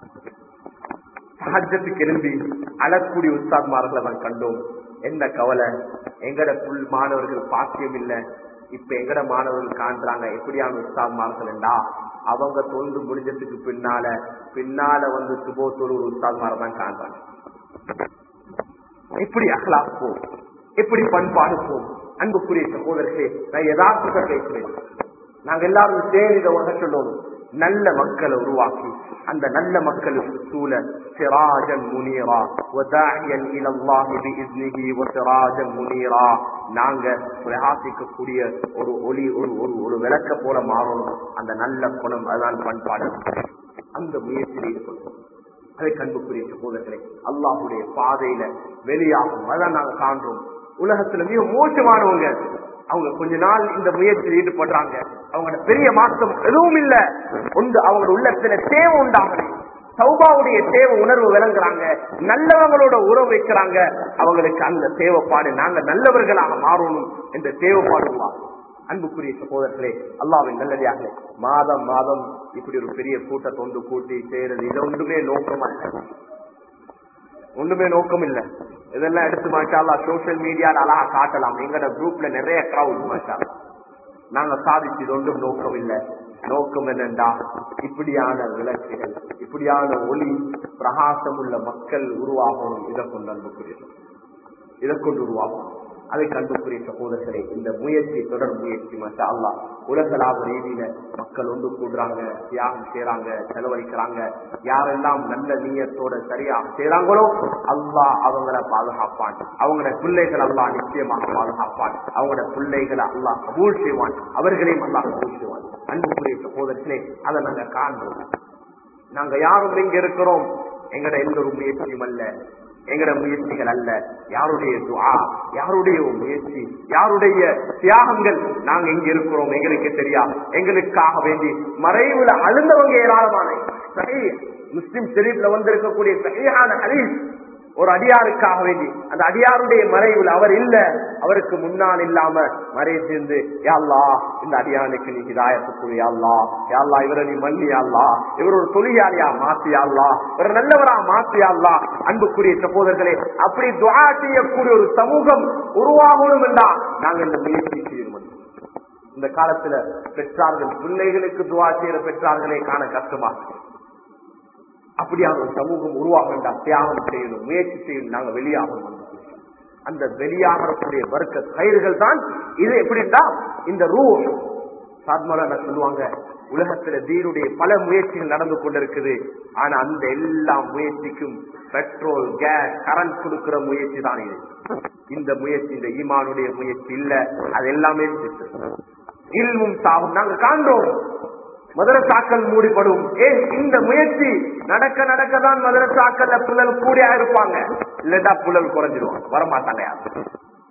சகஜத்துக்கு எழும்பி அழக்கூடிய உஸ்தாத்மார்களை தான் கண்டோம் என்ன கவலை எங்கட புல் மாணவர்கள் பாக்கியம் இல்ல இப்ப எங்கட மாணவர்கள் காண்றாங்க எப்படியான உஸ்தாத்மார்கள் என்றா அவங்க தொண்டு முடிஞ்சதுக்கு பின்னால பின்னால வந்து சுபோத்தோடு ஒரு உஸ்தாத்மாரை தான் காண்றாங்க எப்படி அகலாப்போம் எப்படி பண்பாடு போம் அன்புக்குரிய சகோதரர்களே நான் யதார்த்தத்தை பேசுறேன் நாங்க எல்லாரும் சேர்ந்து இதை உணர சொல்லணும் நல்ல மக்களை உருவாக்கி அந்த நல்ல மக்களுக்கு சூழ சிராஜன் முனீரா وَدَاعِيًا إِلَى اللَّهِ بِإِذْنِهِ وَسِرَاجًا مُنِيرًا நாங்க பிரகாசிக்கக்கூடிய ஒரு ஒளி ஒரு ஒரு ஒரு விளக்க போல மாறணும் அந்த நல்ல குணம் அதுதான் பண்பாடு அந்த முயற்சியில் ஈடுபடுவோம் அதை கண்புக்குரிய சகோதரர்களே அல்லாஹுடைய பாதையில வெளியாகும் அதான் நாங்க காண்றோம் உலகத்துல மிக மோசமானவங்க அவங்க கொஞ்ச நாள் இந்த முயற்சியில் ஈடுபடுறாங்க அவங்களோட பெரிய மாற்றம் எதுவும் இல்ல ஒன்று அவங்களோட உள்ளத்துல தேவை உண்டாகணும் சௌபாவுடைய தேவை உணர்வு விளங்குறாங்க நல்லவங்களோட உறவு வைக்கிறாங்க அவங்களுக்கு அந்த தேவைப்பாடு நாங்க நல்லவர்களாக மாறணும் என்ற தேவைப்பாடு உருவாகும் அன்புக்குரிய சகோதரர்களே அல்லாவின் நல்லதாக மாதம் மாதம் இப்படி ஒரு பெரிய கூட்டத்தை ஒன்று கூட்டி செய்யறது இது ஒன்றுமே நோக்கம் அல்ல ஒண்ணுமே நோக்கம் இல்ல இதெல்லாம் எடுத்து மாட்டாலா சோசியல் மீடியால அழகா காட்டலாம் எங்கட குரூப்ல நிறைய கிரௌட் மாட்டாலா நாங்க சாதிச்சது ஒன்றும் நோக்கம் இல்ல நோக்கம் என்னண்டா இப்படியான விளக்குகள் இப்படியான ஒளி பிரகாசம் உள்ள மக்கள் உருவாகணும் இதை கொண்டு அன்புக்குரிய இதை கொண்டு உருவாகும் அதை கண்டுக்குரிய சகோதரர்களே இந்த முயற்சி தொடர் முயற்சி மற்ற அல்லா உலகளாவ ரீதியில மக்கள் ஒன்று கூடுறாங்க தியாகம் செய்யறாங்க செலவழிக்கிறாங்க யாரெல்லாம் நல்ல நீயத்தோட சரியா செய்யறாங்களோ அல்லா அவங்கள பாதுகாப்பான் அவங்களோட பிள்ளைகள் அல்லா நிச்சயமாக பாதுகாப்பான் அவங்களோட பிள்ளைகளை அல்லா கபூல் செய்வான் அவர்களையும் அல்லா கபூல் செய்வான் அன்புக்குரிய சகோதரர்களே அதை நாங்க காண்போம் நாங்க யாரும் இங்க இருக்கிறோம் எங்கட எந்த ஒரு முயற்சியும் அல்ல எங்கட முயற்சிகள் அல்ல யாருடைய துவா யாருடைய முயற்சி யாருடைய தியாகங்கள் நாங்க இங்க இருக்கிறோம் எங்களுக்கு தெரியா எங்களுக்காக வேண்டி மறைவுல அழுந்தவங்க ஏராளமான சரி முஸ்லிம் ஷெரீப்ல வந்திருக்கக்கூடிய சரியான ஹரீஸ் ஒரு அடியாருக்காக வேண்டி அந்த அடியாருடைய மறைவில் அவர் இல்ல அவருக்கு முன்னால் இல்லாம மறைச்சிருந்து யாழ்லா இந்த அடியானுக்கு நீ ஹிதாயத்துக்குரிய யாழ்லா யாழ்லா இவரை நீ மன்னியாள்லா இவர் ஒரு தொழிலாளியா மாத்தியாள்லா ஒரு நல்லவரா மாத்தியாள்லா அன்புக்குரிய சகோதரர்களே அப்படி துவா செய்யக்கூடிய ஒரு சமூகம் உருவாகணும் என்றா நாங்க இந்த முயற்சி செய்யணும் இந்த காலத்துல பெற்றார்கள் பிள்ளைகளுக்கு துவா செய்யற பெற்றார்களே காண கஷ்டமா அப்படியான ஒரு சமூகம் உருவாக வேண்டாம் தியாகம் செய்யணும் முயற்சி செய்யணும் நாங்க வெளியாகணும் அந்த வெளியாகக்கூடிய வர்க்க கயிறுகள் தான் இது எப்படின்னா இந்த ரூ சாத்மலா சொல்லுவாங்க உலகத்துல தீனுடைய பல முயற்சிகள் நடந்து கொண்டிருக்குது ஆனா அந்த எல்லா முயற்சிக்கும் பெட்ரோல் கேஸ் கரண்ட் கொடுக்கிற முயற்சி தான் இது இந்த முயற்சி இந்த ஈமானுடைய முயற்சி இல்ல அது எல்லாமே இல்மும் சாகும் நாங்க காண்றோம் மதரசாக்கள் மூடிப்படும் ஏன் இந்த முயற்சி நடக்க நடக்க தான் மதரசாக்கள்ல புழல் கூடியா இருப்பாங்க இல்லடா புழல் குறைஞ்சிருவாங்க வரமாட்டாங்க யாரும்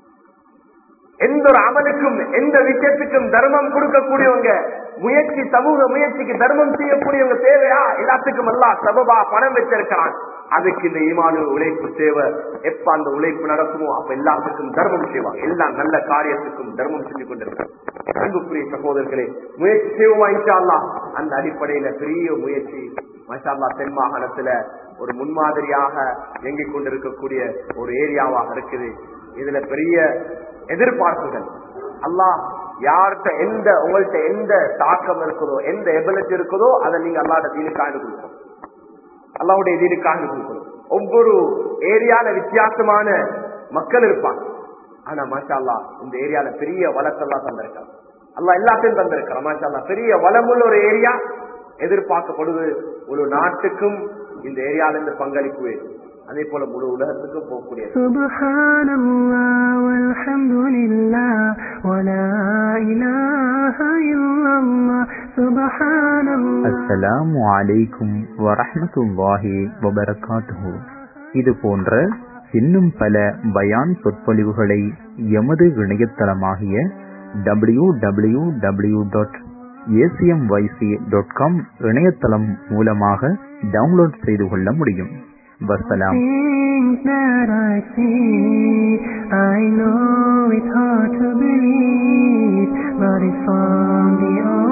எந்த ஒரு அமலுக்கும் எந்த விஷயத்துக்கும் தர்மம் கொடுக்கக்கூடியவங்க முயற்சி சமூக முயற்சிக்கு தர்மம் செய்யக்கூடியவங்க தேவையா எல்லாத்துக்கும் எல்லாம் சபபா பணம் வச்சிருக்கிறான் அதுக்கு இந்த ஈமானு உழைப்பு தேவை எப்ப அந்த உழைப்பு நடக்குமோ அப்ப எல்லாத்துக்கும் தர்மம் செய்வாங்க எல்லா நல்ல காரியத்துக்கும் தர்மம் செஞ்சு கொண்டிருக்காங்க அன்புக்குரிய சகோதரர்களே முயற்சி செய்வோமா இன்ஷால்லா அந்த அடிப்படையில பெரிய முயற்சி மஷால்லா தென் மாகாணத்துல ஒரு முன்மாதிரியாக இயங்கிக் கொண்டிருக்கக்கூடிய ஒரு ஏரியாவாக இருக்குது இதுல பெரிய எதிர்பார்ப்புகள் அல்லாஹ் யார்கிட்ட எந்த உங்கள்கிட்ட எந்த தாக்கம் இருக்குதோ எந்த எபிலிட்டி இருக்குதோ அதை நீங்க அல்லாட தீனுக்காக கொடுக்கணும் அல்லாவுடைய தீனுக்காக கொடுக்கணும் ஒவ்வொரு ஏரியால வித்தியாசமான மக்கள் இருப்பாங்க ஆனா மாஷா அல்லா இந்த ஏரியால பெரிய வளத்தெல்லாம் தந்திருக்காங்க அல்லா எல்லாத்தையும் தந்திருக்கிறான் மாஷா அல்லா பெரிய வளமுள்ள ஒரு ஏரியா எதிர்பார்க்கப்படுது ஒரு நாட்டுக்கும் இந்த ஏரியால இருந்து பங்களிப்பு வேணும் அதே போல முழு உலகத்துக்கும் போகக்கூடிய سبحان الله والحمد لله ولا إله إلا الله سبحان الله அஸ்ஸலாமு அலைக்கும் வரஹ்மத்துல்லாஹி வபரகாத்துஹு இது போன்ற இன்னும் பல பயான் சொற்பொழிவுகளை எமது இணையதளமாகிய W W W dot ACMYC dot com இணையதளம் மூலமாக டவுன்லோட் செய்து கொள்ள முடியும் வசலாம் Things that I see, I know it's hard to believe, but it's from the